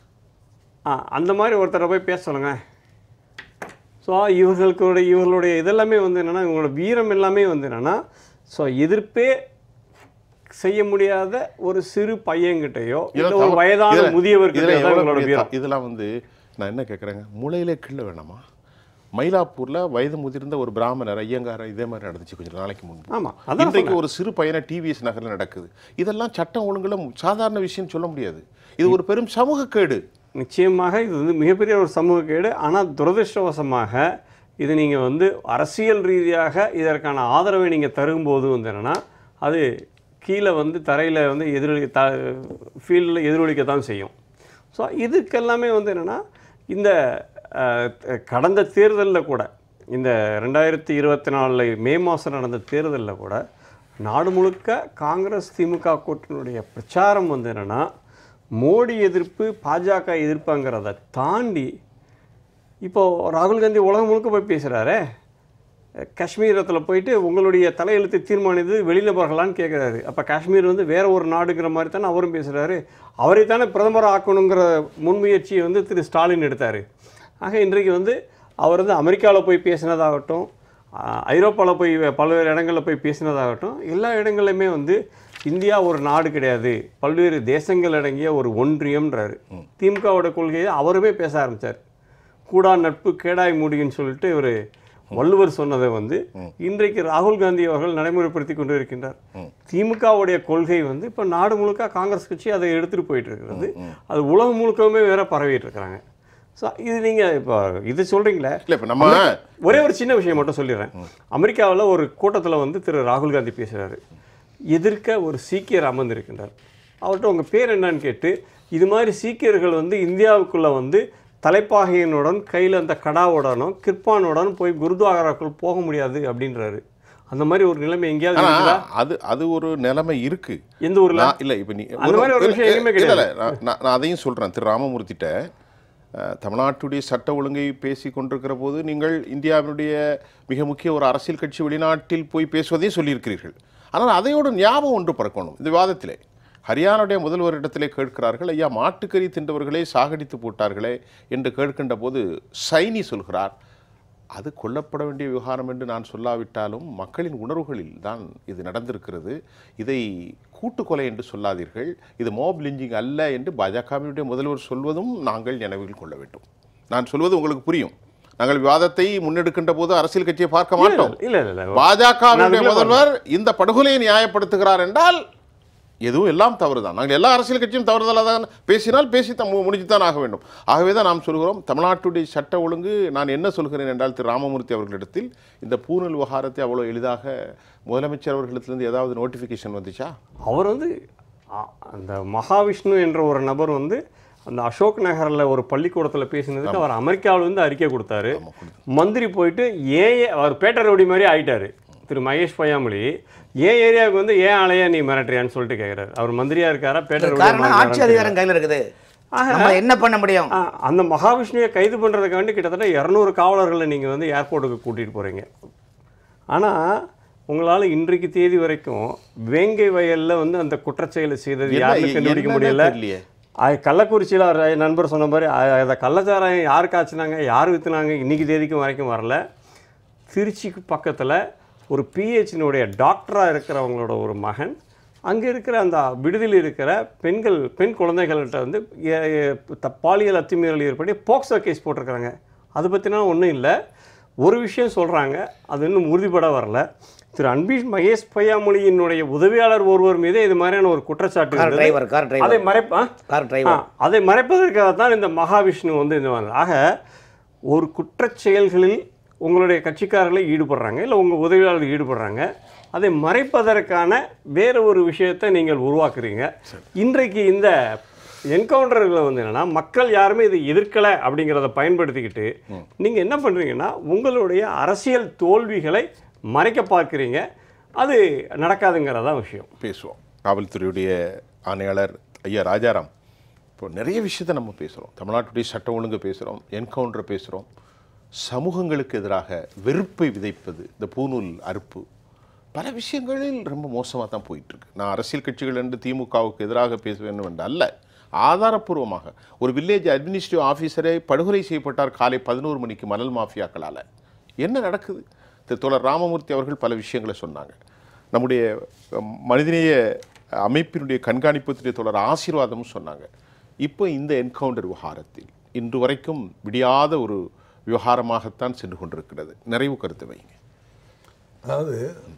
Speaker 4: ஆ அந்த மாதிரி ஒருத்தரை போய் பேச சொல்லுங்க ஸோ இவர்களுடைய இவர்களுடைய இதெல்லாமே வந்து என்னென்னா இவங்களோட வீரம் எல்லாமே வந்து என்னென்னா ஸோ எதிர்ப்பே செய்ய முடியாத ஒரு சிறு பையன்கிட்டயோ இல்லை ஒரு
Speaker 1: இதெல்லாம்
Speaker 4: வயதான
Speaker 1: இதுல-
Speaker 4: முதியவர்கிட்ட
Speaker 1: இதுல
Speaker 4: தான்
Speaker 1: எவ்வளவு
Speaker 4: இவங்களோட
Speaker 1: பெரிய
Speaker 4: வீரம்
Speaker 1: த- இதெல்லாம் வந்து நான் என்ன கேட்குறேங்க முளையிலே கிள்ள வேணாமா மயிலாப்பூர்ல வயது முதிர்ந்த ஒரு பிராமணர் ஐயங்கார இதே மாதிரி நடந்துச்சு கொஞ்சம் நாளைக்கு முன்பு
Speaker 4: ஆமாம் அதான்
Speaker 1: இன்றைக்கு ஒரு சிறு பையனை டிவிஎஸ் நகரில் நடக்குது இதெல்லாம் சட்டம் ஒழுங்குல சாதாரண விஷயம் சொல்ல முடியாது இது ஒரு பெரும் சமூக கேடு
Speaker 4: நிச்சயமாக இது வந்து மிகப்பெரிய ஒரு சமூக கேடு ஆனால் துரதிருஷ்டவசமாக இது நீங்கள் வந்து அரசியல் ரீதியாக இதற்கான ஆதரவை நீங்கள் தரும்போது வந்து என்னென்னா அது கீழே வந்து தரையில் வந்து எதிரொலி த ஃபீல்டில் எதிரொலிக்க தான் செய்யும் ஸோ இதுக்கெல்லாமே வந்து என்னென்னா இந்த அஹ், கடந்த தேர்தலில் கூட இந்த ரெண்டாயிரத்தி இருபத்தி நாலில் மே மாதம் நடந்த தேர்தலில் கூட நாடு முழுக்க காங்கிரஸ் திமுக கூட்டணியுடைய பிரச்சாரம் வந்து என்னென்னா மோடி எதிர்ப்பு பாஜக எதிர்ப்புங்கிறத தாண்டி இப்போ ராகுல் காந்தி உலகம் முழுக்க போய் பேசுகிறாரே காஷ்மீரத்தில் போயிட்டு உங்களுடைய தலையெழுத்தை தீர்மானித்து வெளிநபர்களான்னு கேட்குறாரு அப்போ காஷ்மீர் வந்து வேற ஒரு நாடுங்கிற மாதிரி தானே அவரும் பேசுகிறாரு அவரை தானே பிரதமர் ஆக்கணுங்கிற முன்முயற்சியை வந்து திரு ஸ்டாலின் எடுத்தார் ஆக இன்றைக்கு வந்து அவர் வந்து அமெரிக்காவில் போய் பேசினதாகட்டும் ஐரோப்பாவில் போய் பல்வேறு இடங்களில் போய் பேசினதாகட்டும் எல்லா இடங்கள்லையுமே வந்து இந்தியா ஒரு நாடு கிடையாது பல்வேறு தேசங்கள் அடங்கிய ஒரு ஒன்றியம்ன்றாரு திமுகவோட கொள்கையை அவருமே பேச ஆரம்பித்தார் கூடா நட்பு கேடாய் மூடின்னு சொல்லிட்டு ஒரு வள்ளுவர் சொன்னதை வந்து இன்றைக்கு ராகுல் காந்தி அவர்கள் நடைமுறைப்படுத்தி கொண்டு இருக்கின்றார் திமுகவுடைய கொள்கை வந்து இப்போ நாடு முழுக்க காங்கிரஸ் கட்சி அதை எடுத்துட்டு போயிட்டு இருக்கிறது அது உலகம் முழுக்கவுமே வேற பரவிட்டு இருக்கிறாங்க ஸோ இது நீங்க இப்போ இது சொல்றீங்களே
Speaker 1: இல்லை இப்போ நம்ம
Speaker 4: ஒரே ஒரு சின்ன விஷயம் மட்டும் சொல்லிடுறேன் அமெரிக்காவில் ஒரு கூட்டத்தில் வந்து திரு ராகுல் காந்தி பேசுகிறாரு எதிர்க்க ஒரு சீக்கியர் அமர்ந்திருக்கின்றார் அவர்கிட்ட உங்கள் பேர் என்னன்னு கேட்டு இது மாதிரி சீக்கியர்கள் வந்து இந்தியாவுக்குள்ளே வந்து தலைப்பாகையினுடன் கையில் அந்த கடாவுடனும் கிருப்பானுடன் போய் குருத்வாராக்குள் போக முடியாது அப்படின்றாரு அந்த மாதிரி ஒரு நிலைமை எங்கேயாவது
Speaker 1: ஆனா
Speaker 4: இருக்குதா
Speaker 1: அது அது ஒரு நிலைமை இருக்கு
Speaker 4: எந்த ஊரில்
Speaker 1: நான் இல்ல இப்ப நீ
Speaker 4: அந்த மாதிரி ஒரு விஷயம் எங்கேயுமே
Speaker 1: இல்ல, இல்ல, நான் நான் நான் அதையும் சொல்றேன் திரு ராமமூர்த்திட்ட அஹ், தமிழ்நாட்டுடைய சட்ட ஒழுங்கை பேசி கொண்டிருக்கிற போது நீங்கள் இந்தியாவினுடைய மிக முக்கிய ஒரு அரசியல் கட்சி வெளிநாட்டில் போய் பேசுவதையும் சொல்லியிருக்கிறீர்கள் ஆனால் அதையோடு ஞாபகம் ஒன்று பறக்கணும் இந்த விவாதத்திலே ஹரியானாவுடைய முதல்வரிடத்திலே கேட்கிறார்கள் ஐயா மாட்டுக்கறி தின்றவர்களே சாகடித்து போட்டார்களே என்று கேட்கின்ற போது சைனி சொல்கிறார் அது கொல்லப்பட வேண்டிய விவகாரம் என்று நான் சொல்லாவிட்டாலும் மக்களின் உணர்வுகளில் தான் இது நடந்திருக்கிறது இதை கூட்டு கொலை என்று சொல்லாதீர்கள் இது மோப் லிஞ்சிங் அல்ல என்று பாஜகவினுடைய முதல்வர் சொல்வதும் நாங்கள் நினைவில் கொள்ள வேண்டும் நான் சொல்வது உங்களுக்கு புரியும் நாங்கள் விவாதத்தை முன்னெடுக்கின்ற போது அரசியல் கட்சியை பார்க்க மாட்டோம்
Speaker 4: இல்ல இல்ல இல்ல
Speaker 1: பாஜகவினுடைய
Speaker 4: அதுக்குள்ள
Speaker 1: முதல்வர் இந்த படுகொலையை நியாயப்படுத்துகிறார் என்றால் எதுவும் எல்லாம் தவறுதான் நாங்கள் எல்லா அரசியல் கட்சியும் தவறுதலாக தான் பேசினால் பேசி தான் முடிச்சுத்தான் ஆக வேண்டும் ஆகவே தான் நாம் சொல்கிறோம் தமிழ்நாட்டுடைய சட்ட ஒழுங்கு நான் என்ன சொல்கிறேன் என்றால் திரு ராமமூர்த்தி அவர்களிடத்தில் இந்த பூனல் விவகாரத்தை அவ்வளோ எளிதாக முதலமைச்சர் அவர்களிடத்திலிருந்து ஏதாவது நோட்டிஃபிகேஷன் வந்துச்சா
Speaker 4: அவர் வந்து அ- அந்த மகாவிஷ்ணு என்ற ஒரு நபர் வந்து அந்த அசோக் நகரில் ஒரு பள்ளிக்கூடத்தில் பேசினதுக்கு அவர் அமெரிக்காவில் வந்து அறிக்கை கொடுத்தாரு மந்திரி போயிட்டு ஏன் ஏ- அவர் பேட்டர் ரவுடி மாதிரி ஆயிட்டாரு திரு மகேஷ் பொய்யாமொழி ஏன் ஏரியாவுக்கு வந்து ஏன் ஆளையா நீ மிரட்டுறியான்னு சொல்லிட்டு கேட்குறாரு அவர் மந்திரியா இருக்காரா பேட்டர் ரவுடியா
Speaker 5: காரணம் ஆட்சி
Speaker 4: மாறினாரான்னு
Speaker 5: அதிகாரம் கையில் இருக்குது நம்ம என்ன பண்ண முடியும்
Speaker 4: ஆ, அந்த மகாவிஷ்ணுவை கைது பண்ணுறதுக்காண்டி கிட்டத்தட்ட இரநூறு காவலர்களை நீங்கள் வந்து ஏர்போர்ட்டுக்கு கூட்டிகிட்டு போகிறீங்க ஆனால் உங்களால் இன்றைக்கு தேதி வரைக்கும் வேங்கை வயலில் வந்து அந்த குற்றச்செயலை செய்தது
Speaker 1: என்ன-
Speaker 4: யாருன்னு கண்டுபிடிக்க
Speaker 1: என்னன்னே
Speaker 4: முடியல
Speaker 1: தெரியலையே.
Speaker 4: அது கள்ளக்குறிச்சியில் அவர் என் நண்பர் சொன்ன மாதிரி அ- அதை கள்ளச்சாராயம் யார் காய்ச்சினாங்க யார் விற்றுனாங்க இன்னைக்கு தேதிக்கும் வரைக்கும் வரல திருச்சிக்கு பக்கத்தில் ஒரு பிஹெச்னுடைய டாக்டராக இருக்கிறவங்களோட ஒரு மகன் அங்கே இருக்கிற அந்த விடுதியில் இருக்கிற பெண்கள் பெண் குழந்தைகள்கிட்ட வந்து எ- எ- த- பாலியல் அத்துமீறல் ஏற்படி போக்சோ கேஸ் போட்டிருக்கிறாங்க அதை பற்றினா ஒன்றும் இல்லை ஒரு விஷயம் சொல்கிறாங்க அது இன்னும் உறுதிப்பட வரல திரு அன்பீஷ் மகேஷ் பொய்யாமொழியினுடைய உதவியாளர் ஒருவர் மீது இது மாதிரியான ஒரு குற்றச்சாட்டு
Speaker 5: கார்
Speaker 4: இருந்தது.
Speaker 5: டிரைவர் கார்
Speaker 4: அதை
Speaker 5: டிரைவர்
Speaker 4: மறைப்பா
Speaker 5: கார்
Speaker 4: ஆ,
Speaker 5: டிரைவர்
Speaker 4: அதை மறைப்பதற்காகத்தான் இந்த மகாவிஷ்ணு வந்து இந்த மாதிரி ஆக ஒரு குற்றச் செயல்களில் உங்களுடைய கட்சிக்காரர்களை ஈடுபடுறாங்க இல்லை உங்கள் உதவியாளர்கள் ஈடுபடுறாங்க அதை மறைப்பதற்கான வேற ஒரு விஷயத்தை நீங்கள் உருவாக்குறீங்க இன்றைக்கு இந்த என்கவுண்டர்களை வந்து என்னன்னா மக்கள் யாருமே இதை எதிர்க்கலை அப்படிங்கிறத பயன்படுத்திக்கிட்டு நீங்கள் என்ன பண்ணுறீங்கன்னா உங்களுடைய அரசியல் தோல்விகளை மறைக்க பார்க்குறீங்க அது நடக்காதுங்கிறதான் விஷயம்
Speaker 1: பேசுவோம் காவல்துறையுடைய ஆணையாளர் ஐயா ராஜாராம் இப்போ நிறைய விஷயத்தை நம்ம பேசுகிறோம் தமிழ்நாட்டுடைய சட்டம் ஒழுங்கு பேசுகிறோம் என்கவுண்டர் பேசுகிறோம் சமூகங்களுக்கு எதிராக வெறுப்பை விதைப்பது இந்த பூநூல் அறுப்பு பல விஷயங்களில் ரொம்ப மோசமாக தான் போயிட்டுருக்கு நான் அரசியல் கட்சிகள் என்று திமுகவுக்கு எதிராக பேச வேண்டும் என்று அல்ல ஆதாரப்பூர்வமாக ஒரு வில்லேஜ் அட்மினிஸ்ட்ரேட்டிவ் ஆஃபீஸரே படுகொலை செய்யப்பட்டார் காலை பதினோரு மணிக்கு மணல் மாஃபியாக்களால் என்ன நடக்குது திரு தோழர் ராமமூர்த்தி அவர்கள் பல விஷயங்களை சொன்னாங்க நம்முடைய அஹ், மனிதநேய அமைப்பினுடைய கண்காணிப்புத்துடைய தொடர் ஆசீர்வாதமும் சொன்னாங்க இப்போ இந்த என்கவுண்டர் விவகாரத்தில் இன்று வரைக்கும் விடியாத ஒரு விவகாரமாகத்தான் சென்று கொண்டிருக்கிறது நிறைவு கருத்து வைங்க
Speaker 3: அதாவது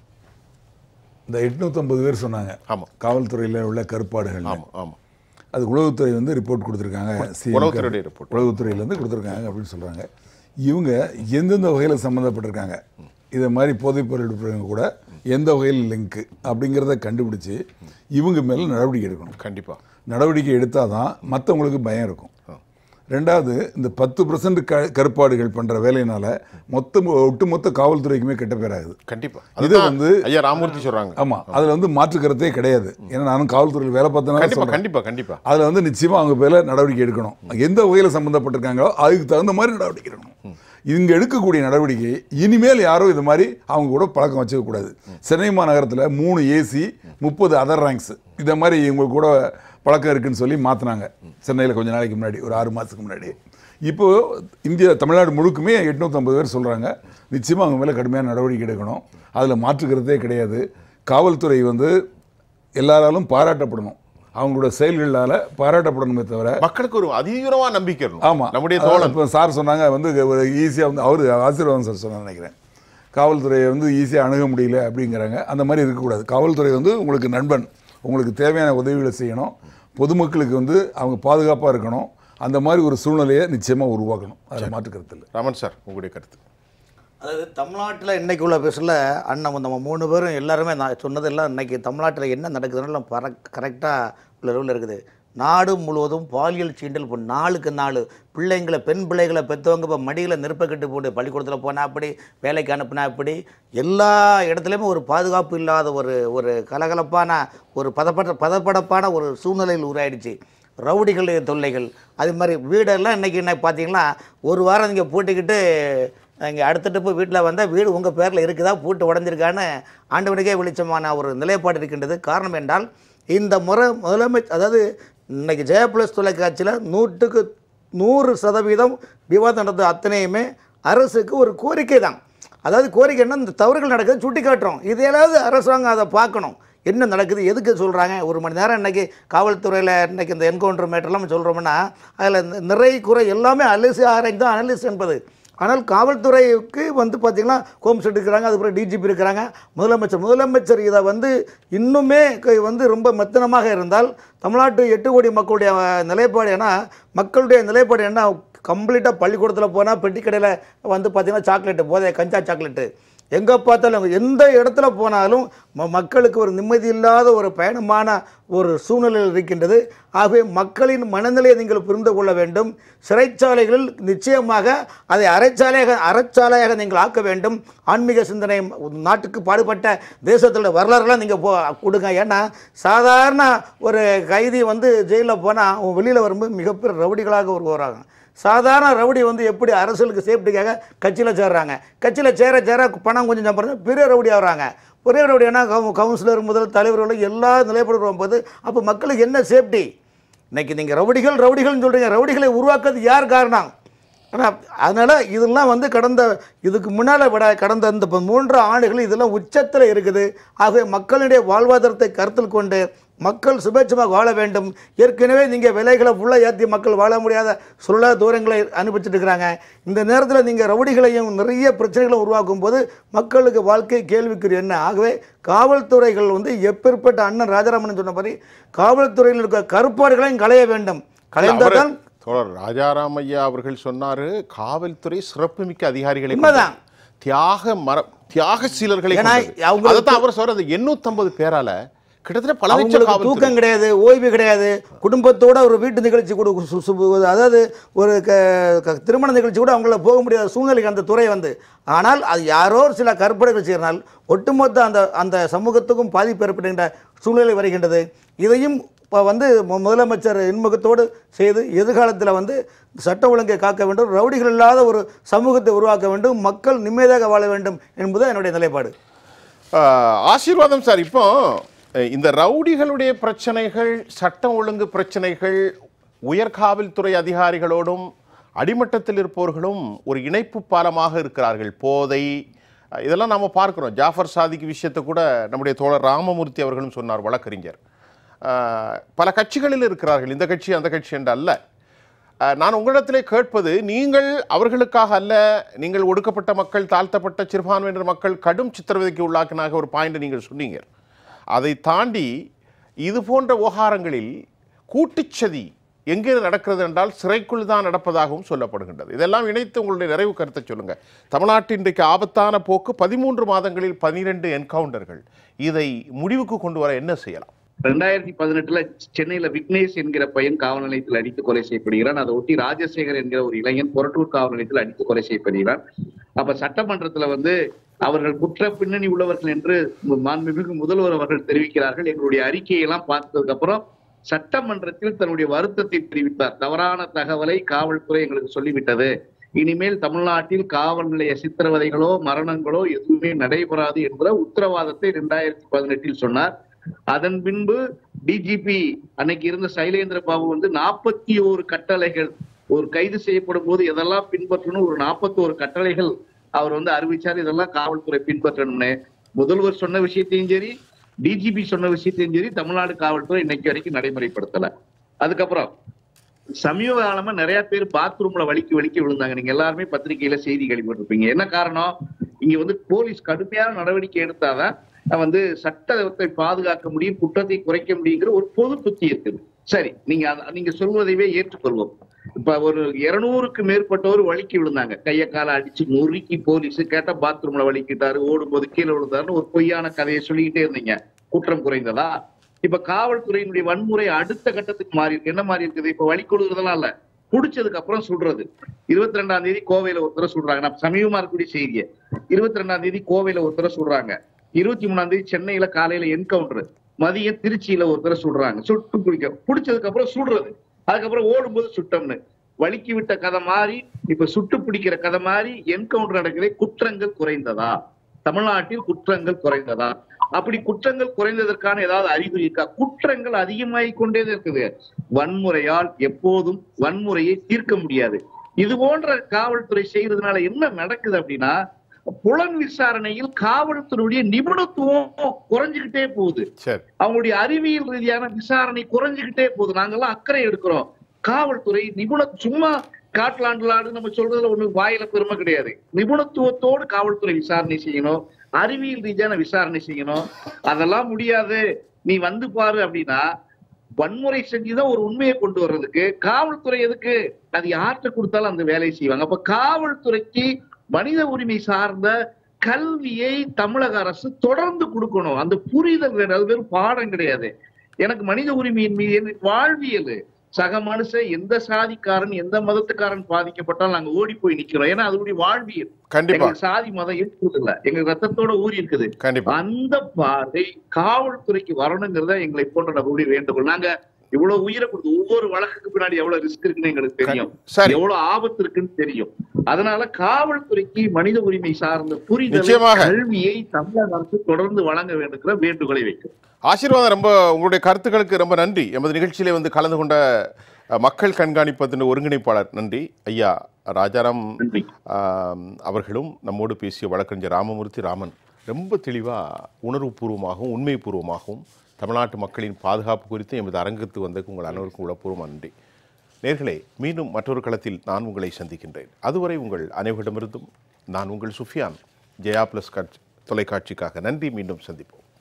Speaker 3: இந்த எட்நூற்றம்பது பேர் சொன்னாங்க
Speaker 1: ஆமாம்
Speaker 3: காவல்துறையில் உள்ள கருப்பாடுகள்
Speaker 1: ஆமாம் ஆமாம்
Speaker 3: அது உளவுத்துறை வந்து ரிப்போர்ட் கொடுத்துருக்காங்க CM
Speaker 1: உளவுத்துறையுடைய report.
Speaker 3: உளவுத்துறையிலேருந்து கொடுத்துருக்காங்க அப்படின்னு சொல்கிறாங்க இவங்க எந்தெந்த வகையில் சம்மந்தப்பட்டிருக்காங்க இதை மாதிரி போதைப்பொருள் எடுப்பவங்க கூட எந்த வகையில் லிங்க்கு அப்படிங்கிறத கண்டுபிடிச்சு இவங்க மேலே நடவடிக்கை எடுக்கணும்
Speaker 1: கண்டிப்பாக
Speaker 3: நடவடிக்கை எடுத்தால் தான் மற்றவங்களுக்கு பயம் இருக்கும் ரெண்டாவது இந்த பத்து பர்சன்ட் க கருப்பாடுகள் பண்ணுற வேலையினால மொத்த ஒட்டுமொத்த காவல்துறைக்குமே கெட்ட பேராகுது
Speaker 1: கண்டிப்பாக
Speaker 3: இதை
Speaker 1: அதுதான்
Speaker 3: வந்து
Speaker 1: ஐயா ராமூர்த்தி சொல்கிறாங்க
Speaker 3: ஆமாம் அதில் வந்து மாற்று கருத்தே கிடையாது ஏன்னா நானும் காவல்துறையில் வேலை பார்த்தனால
Speaker 1: கண்டிப்பாக
Speaker 3: சொல்றேன்.
Speaker 1: கண்டிப்பாக கண்டிப்பாக
Speaker 3: அதில் வந்து நிச்சயமாக அவங்க பேரில் நடவடிக்கை எடுக்கணும் எந்த வகையில் சம்மந்தப்பட்டிருக்காங்களோ அதுக்கு தகுந்த மாதிரி நடவடிக்கை எடுக்கணும் இங்கே எடுக்கக்கூடிய நடவடிக்கை இனிமேல் யாரும் இது மாதிரி அவங்க கூட பழக்கம் வச்சுக்க கூடாது சென்னை மாநகரத்தில் மூணு ஏசி முப்பது அதர் ரேங்க்ஸ் இதை மாதிரி இவங்க கூட பழக்கம் இருக்குன்னு சொல்லி மாற்றினாங்க சென்னையில் கொஞ்ச நாளைக்கு முன்னாடி ஒரு ஆறு மாதத்துக்கு முன்னாடி இப்போ இந்தியா தமிழ்நாடு முழுக்குமே எட்நூற்றம்பது பேர் சொல்கிறாங்க நிச்சயமாக அவங்க மேலே கடுமையான நடவடிக்கை எடுக்கணும் அதில் மாற்றுக்கிறதே கிடையாது காவல்துறை வந்து எல்லாராலும் பாராட்டப்படணும் அவங்களோட செயல்களால் பாராட்டப்படணுமே தவிர
Speaker 1: மக்களுக்கு ஒரு அதீவிரமா நம்பிக்கை இருக்கணும்.
Speaker 3: ஆமா
Speaker 1: நம்முடைய
Speaker 3: அதாவது
Speaker 1: தோழன்
Speaker 3: இப்போ சார் சொன்னாங்க வந்து ஒரு ஈஸியாக வந்து அவர் ஆசீர்வாதம் சார் சொன்னார் நினைக்கிறேன் காவல்துறையை வந்து ஈஸியாக அணுக முடியல அப்படிங்கிறாங்க அந்த மாதிரி இருக்கக்கூடாது காவல்துறை வந்து உங்களுக்கு நண்பன் உங்களுக்கு தேவையான உதவிகளை செய்யணும் பொதுமக்களுக்கு வந்து அவங்க பாதுகாப்பாக இருக்கணும் அந்த மாதிரி ஒரு சூழ்நிலையை நிச்சயமாக உருவாக்கணும் அதில் மாற்றுக்கருத்து இல்லை
Speaker 1: ராமன் சார் உங்களுடைய கருத்து
Speaker 5: அதாவது தமிழ்நாட்டில் இன்னைக்கு உள்ள பேசல அண்ணன் நம்ம மூணு பேரும் எல்லாருமே நான் சொன்னதெல்லாம் இன்னைக்கு தமிழ்நாட்டில் என்ன நடக்குதுன்னு பர கரெக்டாக உள்ள ரூல் இருக்குது நாடு முழுவதும் பாலியல் சீண்டல் இப்போ நாளுக்கு நாள் பிள்ளைங்களை பெண் பிள்ளைகளை பெற்றவங்க இப்போ மடியில் நெருப்பக்கட்டு போட்டு பள்ளிக்கூடத்தில் போனால் அப்படி வேலைக்கு அனுப்புனா அப்படி எல்லா இடத்துலையுமே ஒரு பாதுகாப்பு இல்லாத ஒரு ஒரு கலகலப்பான ஒரு பதப்பட பதப்படப்பான ஒரு சூழ்நிலையில் உருவாயிடுச்சு ரவுடிகள் தொல்லைகள் அது மாதிரி வீடெல்லாம் இன்றைக்கி என்ன பார்த்தீங்கன்னா ஒரு வாரம் நீங்கள் பூட்டிக்கிட்டு இங்கே அடுத்த போய் வீட்டில் வந்தால் வீடு உங்கள் பேரில் இருக்குதா பூட்டு உடஞ்சிருக்கான்னு ஆண்டவனுக்கே வெளிச்சமான ஒரு நிலைப்பாடு இருக்கின்றது காரணம் என்றால் இந்த முறை முதலமை அதாவது இன்னைக்கு ஜெய ப்ளஸ் தொலைக்காட்சியில் நூற்றுக்கு நூறு சதவீதம் விவாதம் நடந்த அத்தனையுமே அரசுக்கு ஒரு கோரிக்கை தான் அதாவது கோரிக்கைன்னா இந்த தவறுகள் நடக்குது சுட்டி காட்டுறோம் இதையாவது அரசாங்கம் அதை பார்க்கணும் என்ன நடக்குது எதுக்கு சொல்கிறாங்க ஒரு மணி நேரம் இன்றைக்கி காவல்துறையில் இன்றைக்கி இந்த என்கவுண்டர் மேட்டர்லாம் சொல்கிறோம்னா அதில் நிறை குறை எல்லாமே அலிசி ஆராய்ச்சி தான் அனலிஸ் என்பது ஆனால் காவல்துறைக்கு வந்து பார்த்திங்கன்னா கோம்செட் இருக்கிறாங்க அதுக்கப்புறம் டிஜிபி இருக்கிறாங்க முதலமைச்சர் முதலமைச்சர் இதை வந்து இன்னுமே க- வந்து ரொம்ப மெத்தனமாக இருந்தால் தமிழ்நாட்டு எட்டு கோடி மக்களுடைய அஹ், நிலைப்பாடு ஏன்னா மக்களுடைய நிலைப்பாடு என்ன கம்ப்ளீட்டாக பள்ளிக்கூடத்தில் போனால் பெட்டி கடையில் வந்து பார்த்திங்கன்னா சாக்லேட்டு போதை கஞ்சா சாக்லேட்டு எங்கே பார்த்தாலும் எந்த இடத்துல போனாலும் ம- மக்களுக்கு ஒரு நிம்மதி இல்லாத ஒரு பயணமான ஒரு சூழ்நிலையில் இருக்கின்றது ஆகவே மக்களின் மனநிலையை நீங்கள் புரிந்து கொள்ள வேண்டும் சிறைச்சாலைகளில் நிச்சயமாக அதை அறைச்சாலையாக அறச்சாலையாக நீங்கள் ஆக்க வேண்டும் ஆன்மீக சிந்தனை நாட்டுக்கு பாடுபட்ட தேசத்தோட வரலாறுலாம் நீங்கள் போ கொடுங்க ஏன்னா சாதாரண ஒரு கைதி வந்து ஜெயிலில் போனால் அவன் வெளியில் வரும்போது மிகப்பெரிய ரவுடிகளாக உருவாகிறாங்க சாதாரண ரவுடி வந்து எப்படி அரசியலுக்கு சேஃப்டிக்காக கட்சியில் சேர்றாங்க கட்சியில் சேர சேர பணம் கொஞ்சம் சம்பாதிச்சு பெரிய ரவுடி ஆகுறாங்க பெரிய ரவுடினா கவுன்சிலர் முதல் தலைவர்கள் எல்லா நிலைப்படும் வரும்போது அப்போ மக்களுக்கு என்ன சேஃப்டி இன்னைக்கு நீங்கள் ரவுடிகள் ரவுடிகள்னு சொல்கிறீங்க ரவுடிகளை உருவாக்குறது யார் காரணம் ஆனால் அதனால் இதெல்லாம் வந்து கடந்த இதுக்கு முன்னால் விட கடந்த இந்த ப- மூன்று ஆண்டுகள் இதெல்லாம் உச்சத்தில் இருக்குது ஆகவே மக்களுடைய வாழ்வாதாரத்தை கருத்தில் கொண்டு மக்கள் சுபேட்சமாக வாழ வேண்டும் ஏற்கனவே நீங்கள் விலைகளை ஃபுல்லாக ஏற்றி மக்கள் வாழ முடியாத சுற்றுலா தூரங்களை அனுப்பிச்சிட்டு இருக்கிறாங்க இந்த நேரத்தில் நீங்கள் ரவுடிகளையும் நிறைய பிரச்சனைகளை உருவாக்கும் போது மக்களுக்கு வாழ்க்கை கேள்விக்குறி என்ன ஆகவே காவல்துறைகள் வந்து எப்பேற்பட்ட அண்ணன் ராஜாராமன் சொன்ன மாதிரி காவல்துறையில் இருக்க கருப்பாடுகளையும் களைய வேண்டும் களைந்தால் தான்
Speaker 1: தோழர் ராஜாராம் ஐயா அவர்கள் சொன்னாரு காவல்துறை சிறப்புமிக்க அதிகாரிகளை
Speaker 5: உண்மைதான்.
Speaker 1: கொண்டது. தியாக மர தியாக சீலர்களை
Speaker 5: ஏன்னா,
Speaker 1: கொண்டது.
Speaker 5: அவங்களுக்கு-
Speaker 1: அதைத்தான் அவர் சொல்றது 850 பேரால கிட்டத்தட்ட பல லட்சம்
Speaker 5: அவங்களுக்கு
Speaker 1: காவல்துறை
Speaker 5: தூக்கம் கிடையாது ஓய்வு கிடையாது குடும்பத்தோட ஒரு வீட்டு நிகழ்ச்சி கூட சு- சு- அதாவது ஒரு க- க- திருமண நிகழ்ச்சி கூட அவங்கள போக முடியாத சூழ்நிலைக்கு அந்த துறை வந்து ஆனால் அது யாரோ ஒரு சில கற்பனைகள் செய்யறனால் ஒட்டுமொத்த அந்த அந்த சமூகத்துக்கும் பாதிப்பு ஏற்படுகின்ற சூழ்நிலை வருகின்றது இதையும் இப்போ வந்து மு- முதலமைச்சர் இன்முகத்தோடு செய்து எதிர்காலத்தில் வந்து சட்ட ஒழுங்கை காக்க வேண்டும் ரவுடிகள் இல்லாத ஒரு சமூகத்தை உருவாக்க வேண்டும் மக்கள் நிம்மதியாக வாழ வேண்டும் என்பது என்னுடைய நிலைப்பாடு
Speaker 1: ஆஹ், ஆசீர்வாதம் சார் இப்போ அஹ், இந்த ரவுடிகளுடைய பிரச்சனைகள் சட்டம் ஒழுங்கு பிரச்சனைகள் உயர் காவல்துறை அதிகாரிகளோடும் அடிமட்டத்தில் இருப்பவர்களும் ஒரு இணைப்பு பாலமாக இருக்கிறார்கள் போதை அஹ், இதெல்லாம் நாம பார்க்கிறோம் ஜாஃபர் சாதிக் விஷயத்தை கூட நம்முடைய தோழர் ராமமூர்த்தி அவர்களும் சொன்னார் வழக்கறிஞர் ஆஹ், பல கட்சிகளில் இருக்கிறார்கள் இந்த கட்சி அந்த கட்சி என்று அல்ல அஹ், நான் உங்களிடத்திலே கேட்பது நீங்கள் அவர்களுக்காக அல்ல நீங்கள் ஒடுக்கப்பட்ட மக்கள் தாழ்த்தப்பட்ட சிறுபான்மையினர் மக்கள் கடும் சித்திரவதைக்கு உள்ளாக்கினாக ஒரு பாயிண்ட் நீங்கள் சொன்னீங்க அதை தாண்டி இது போன்ற விவகாரங்களில் கூட்டுச்சதி எங்கே நடக்கிறது என்றால் சிறைக்குள் தான் நடப்பதாகவும் சொல்லப்படுகின்றது இதெல்லாம் இணைத்து உங்களுடைய நிறைவு கருத்தை சொல்லுங்க தமிழ்நாட்டின் இன்றைக்கு ஆபத்தான போக்கு பதிமூன்று மாதங்களில் பனிரெண்டு என்கவுண்டர்கள் இதை முடிவுக்கு கொண்டு வர என்ன செய்யலாம்
Speaker 2: ரெண்டாயிரத்தி பதினெட்டுல சென்னையில விக்னேஷ் என்கிற பையன் காவல் நிலையத்தில் அடித்து கொலை செய்யப்படுகிறான் அதை ஒட்டி ராஜசேகர் என்கிற ஒரு இளைஞன் பொரட்டூர் காவல் நிலையத்தில் அடித்து கொலை செய்யப்படுகிறான் அப்ப சட்டமன்றத்துல வந்து அவர்கள் குற்ற பின்னணி உள்ளவர்கள் என்று மாண்புமிகு முதல்வர் அவர்கள் தெரிவிக்கிறார்கள் எங்களுடைய அறிக்கையெல்லாம் பார்த்ததுக்கு அப்புறம் சட்டமன்றத்தில் தன்னுடைய வருத்தத்தை தெரிவித்தார் தவறான தகவலை காவல்துறை எங்களுக்கு சொல்லிவிட்டது இனிமேல் தமிழ்நாட்டில் காவல் நிலைய சித்திரவதைகளோ மரணங்களோ எதுவுமே நடைபெறாது என்ற உத்தரவாதத்தை இரண்டாயிரத்தி பதினெட்டில் சொன்னார் அதன் பின்பு டிஜிபி அன்னைக்கு இருந்த சைலேந்திர பாபு வந்து நாற்பத்தி ஓரு கட்டளைகள் ஒரு கைது செய்யப்படும் போது எதெல்லாம் பின்பற்றணும் ஒரு நாற்பத்தி கட்டளைகள் அவர் வந்து அறிவிச்சார் இதெல்லாம் காவல்துறை பின்பற்றணும்னு முதல்வர் சொன்ன விஷயத்தையும் சரி டிஜிபி சொன்ன விஷயத்தையும் சரி தமிழ்நாடு காவல்துறை இன்னைக்கு வரைக்கும் நடைமுறைப்படுத்தல அதுக்கப்புறம் சமீப காலமா நிறைய பேர் பாத்ரூம்ல வலிக்கு வலிக்கு விழுந்தாங்க நீங்க எல்லாருமே பத்திரிகையில செய்தி கேள்விப்பட்டிருப்பீங்க என்ன காரணம் இங்க வந்து போலீஸ் கடுமையான நடவடிக்கை எடுத்தாதான் வந்து சட்டத்தை பாதுகாக்க முடியும் குற்றத்தை குறைக்க முடியுங்கிற ஒரு பொது புத்தி இருக்குது சரி நீங்க அத- நீங்க சொல்வதைவே ஏற்றுக்கொள்வோம் இப்ப ஒரு இருநூறுக்கு மேற்பட்டவர் வலிக்கி விழுந்தாங்க கைய காலை அடிச்சு முறுக்கி போலீஸ் கேட்டா பாத்ரூம்ல வலிக்கிட்டாரு ஓடும்போது கீழே விழுந்தாருன்னு ஒரு பொய்யான கதையை சொல்லிக்கிட்டே இருந்தீங்க குற்றம் குறைந்ததா இப்ப காவல்துறையினுடைய வன்முறை அடுத்த கட்டத்துக்கு மாறி இருக்கு என்ன மாறி இருக்குது இப்ப வழி கொடுக்கறதெல்லாம் இல்ல புடிச்சதுக்கு அப்புறம் சுடுறது இருபத்தி ரெண்டாம் தேதி கோவையில ஒருத்தர சுடுறாங்க நான் சமீபமா இருக்கக்கூடிய செய்தியை இருபத்தி ரெண்டாம் தேதி கோவையில ஒருத்தர சுடுறாங்க இருபத்தி மூணாம் தேதி சென்னையில காலையில என்கவுண்டர் மதியம் திருச்சியில ஒருத்தர சுடுறாங்க சுட்டு பிடிக்க பிடிச்சதுக்கு அப்புறம் சுடுறது அதுக்கப்புறம் ஓடும்போது சுட்டம்னு வலிக்கி விட்ட கதை மாறி இப்ப சுட்டு பிடிக்கிற கதை மாறி என்கவுண்டர் நடக்கிறே குற்றங்கள் குறைந்ததா தமிழ்நாட்டில் குற்றங்கள் குறைந்ததா அப்படி குற்றங்கள் குறைந்ததற்கான ஏதாவது அறிகுறி இருக்கா குற்றங்கள் அதிகமாகிக் கொண்டே இருக்குது வன்முறையால் எப்போதும் வன்முறையை தீர்க்க முடியாது இது போன்ற காவல்துறை செய்யறதுனால என்ன நடக்குது அப்படின்னா புலன் விசாரணையில் காவல்துறையுடைய நிபுணத்துவம் குறைஞ்சுக்கிட்டே போகுது
Speaker 1: சரி
Speaker 2: அவங்களுடைய அறிவியல் ரீதியான விசாரணை குறைஞ்சுக்கிட்டே போகுது நாங்கெல்லாம் அக்கறை எடுக்கிறோம் காவல்துறை நிபுண சும்மா காட்லாண்டுலாடு நம்ம சொல்றதுல ஒண்ணு வாயில பெருமை கிடையாது நிபுணத்துவத்தோடு காவல்துறை விசாரணை செய்யணும் அறிவியல் ரீதியான விசாரணை செய்யணும் அதெல்லாம் முடியாது நீ வந்து பாரு அப்படின்னா வன்முறை செஞ்சுதான் ஒரு உண்மையை கொண்டு வர்றதுக்கு காவல்துறை எதுக்கு அது யார்கிட்ட கொடுத்தாலும் அந்த வேலையை செய்வாங்க அப்ப காவல்துறைக்கு மனித உரிமை சார்ந்த கல்வியை தமிழக அரசு தொடர்ந்து கொடுக்கணும் அந்த புரிதல் வேணும் அது வெறும் பாடம் கிடையாது எனக்கு மனித உரிமையின் மீது எனக்கு வாழ்வியல் சக மனுஷன் எந்த சாதிக்காரன் எந்த மதத்துக்காரன் பாதிக்கப்பட்டாலும் நாங்க ஓடி போய் நிக்கிறோம் ஏன்னா அதனுடைய வாழ்வியல்
Speaker 1: கண்டிப்பா
Speaker 2: எங்க சாதி மதம் இருக்குது இல்ல எங்க ரத்தத்தோட ஊறி இருக்குது
Speaker 1: கண்டிப்பா
Speaker 2: அந்த பார்வை காவல்துறைக்கு வரணுங்கிறத எங்களை போன்ற நபருடைய வேண்டுகோள் நாங்க இவ்வளவு உயிரை கொடுத்து ஒவ்வொரு வழக்குக்கு பின்னாடி எவ்வளவு ரிஸ்க் இருக்குன்னு எங்களுக்கு தெரியும்
Speaker 1: சரி
Speaker 2: எவ்வளவு ஆபத்து இருக்குன்னு தெரியும் அதனால காவல்துறைக்கு மனித உரிமை சார்ந்த புரிதல்
Speaker 1: நிச்சயமாக.
Speaker 2: கல்வியை தமிழக அரசு தொடர்ந்து வழங்க வேண்டுங்கிற வேண்டுகோளை வைக்கும்
Speaker 1: ஆசீர்வாதம் ரொம்ப உங்களுடைய கருத்துக்களுக்கு ரொம்ப நன்றி எமது நிகழ்ச்சியிலே வந்து கலந்து கொண்ட அஹ், மக்கள் கண்காணிப்பதன் ஒருங்கிணைப்பாளர் நன்றி ஐயா ராஜாராம்
Speaker 2: நன்றி
Speaker 1: ஆம், அவர்களும் நம்மோடு பேசிய வழக்கறிஞர் ராமமூர்த்தி ராமன் ரொம்ப தெளிவாக உணர்வுபூர்வமாகவும் உண்மைப்பூர்வமாகவும் தமிழ்நாட்டு மக்களின் பாதுகாப்பு குறித்து எமது அரங்கத்துக்கு வந்ததுக்கு உங்கள் அனைவருக்கும் உளப்பூர்வமாக நன்றி நேர்களே மீண்டும் மற்றொரு களத்தில் நான் உங்களை சந்திக்கின்றேன் அதுவரை உங்கள் அனைவரிடமிருந்தும் நான் உங்கள் சுஃபியான் ஜெயா பிளஸ் காட்சி தொலைக்காட்சிக்காக நன்றி மீண்டும் சந்திப்போம்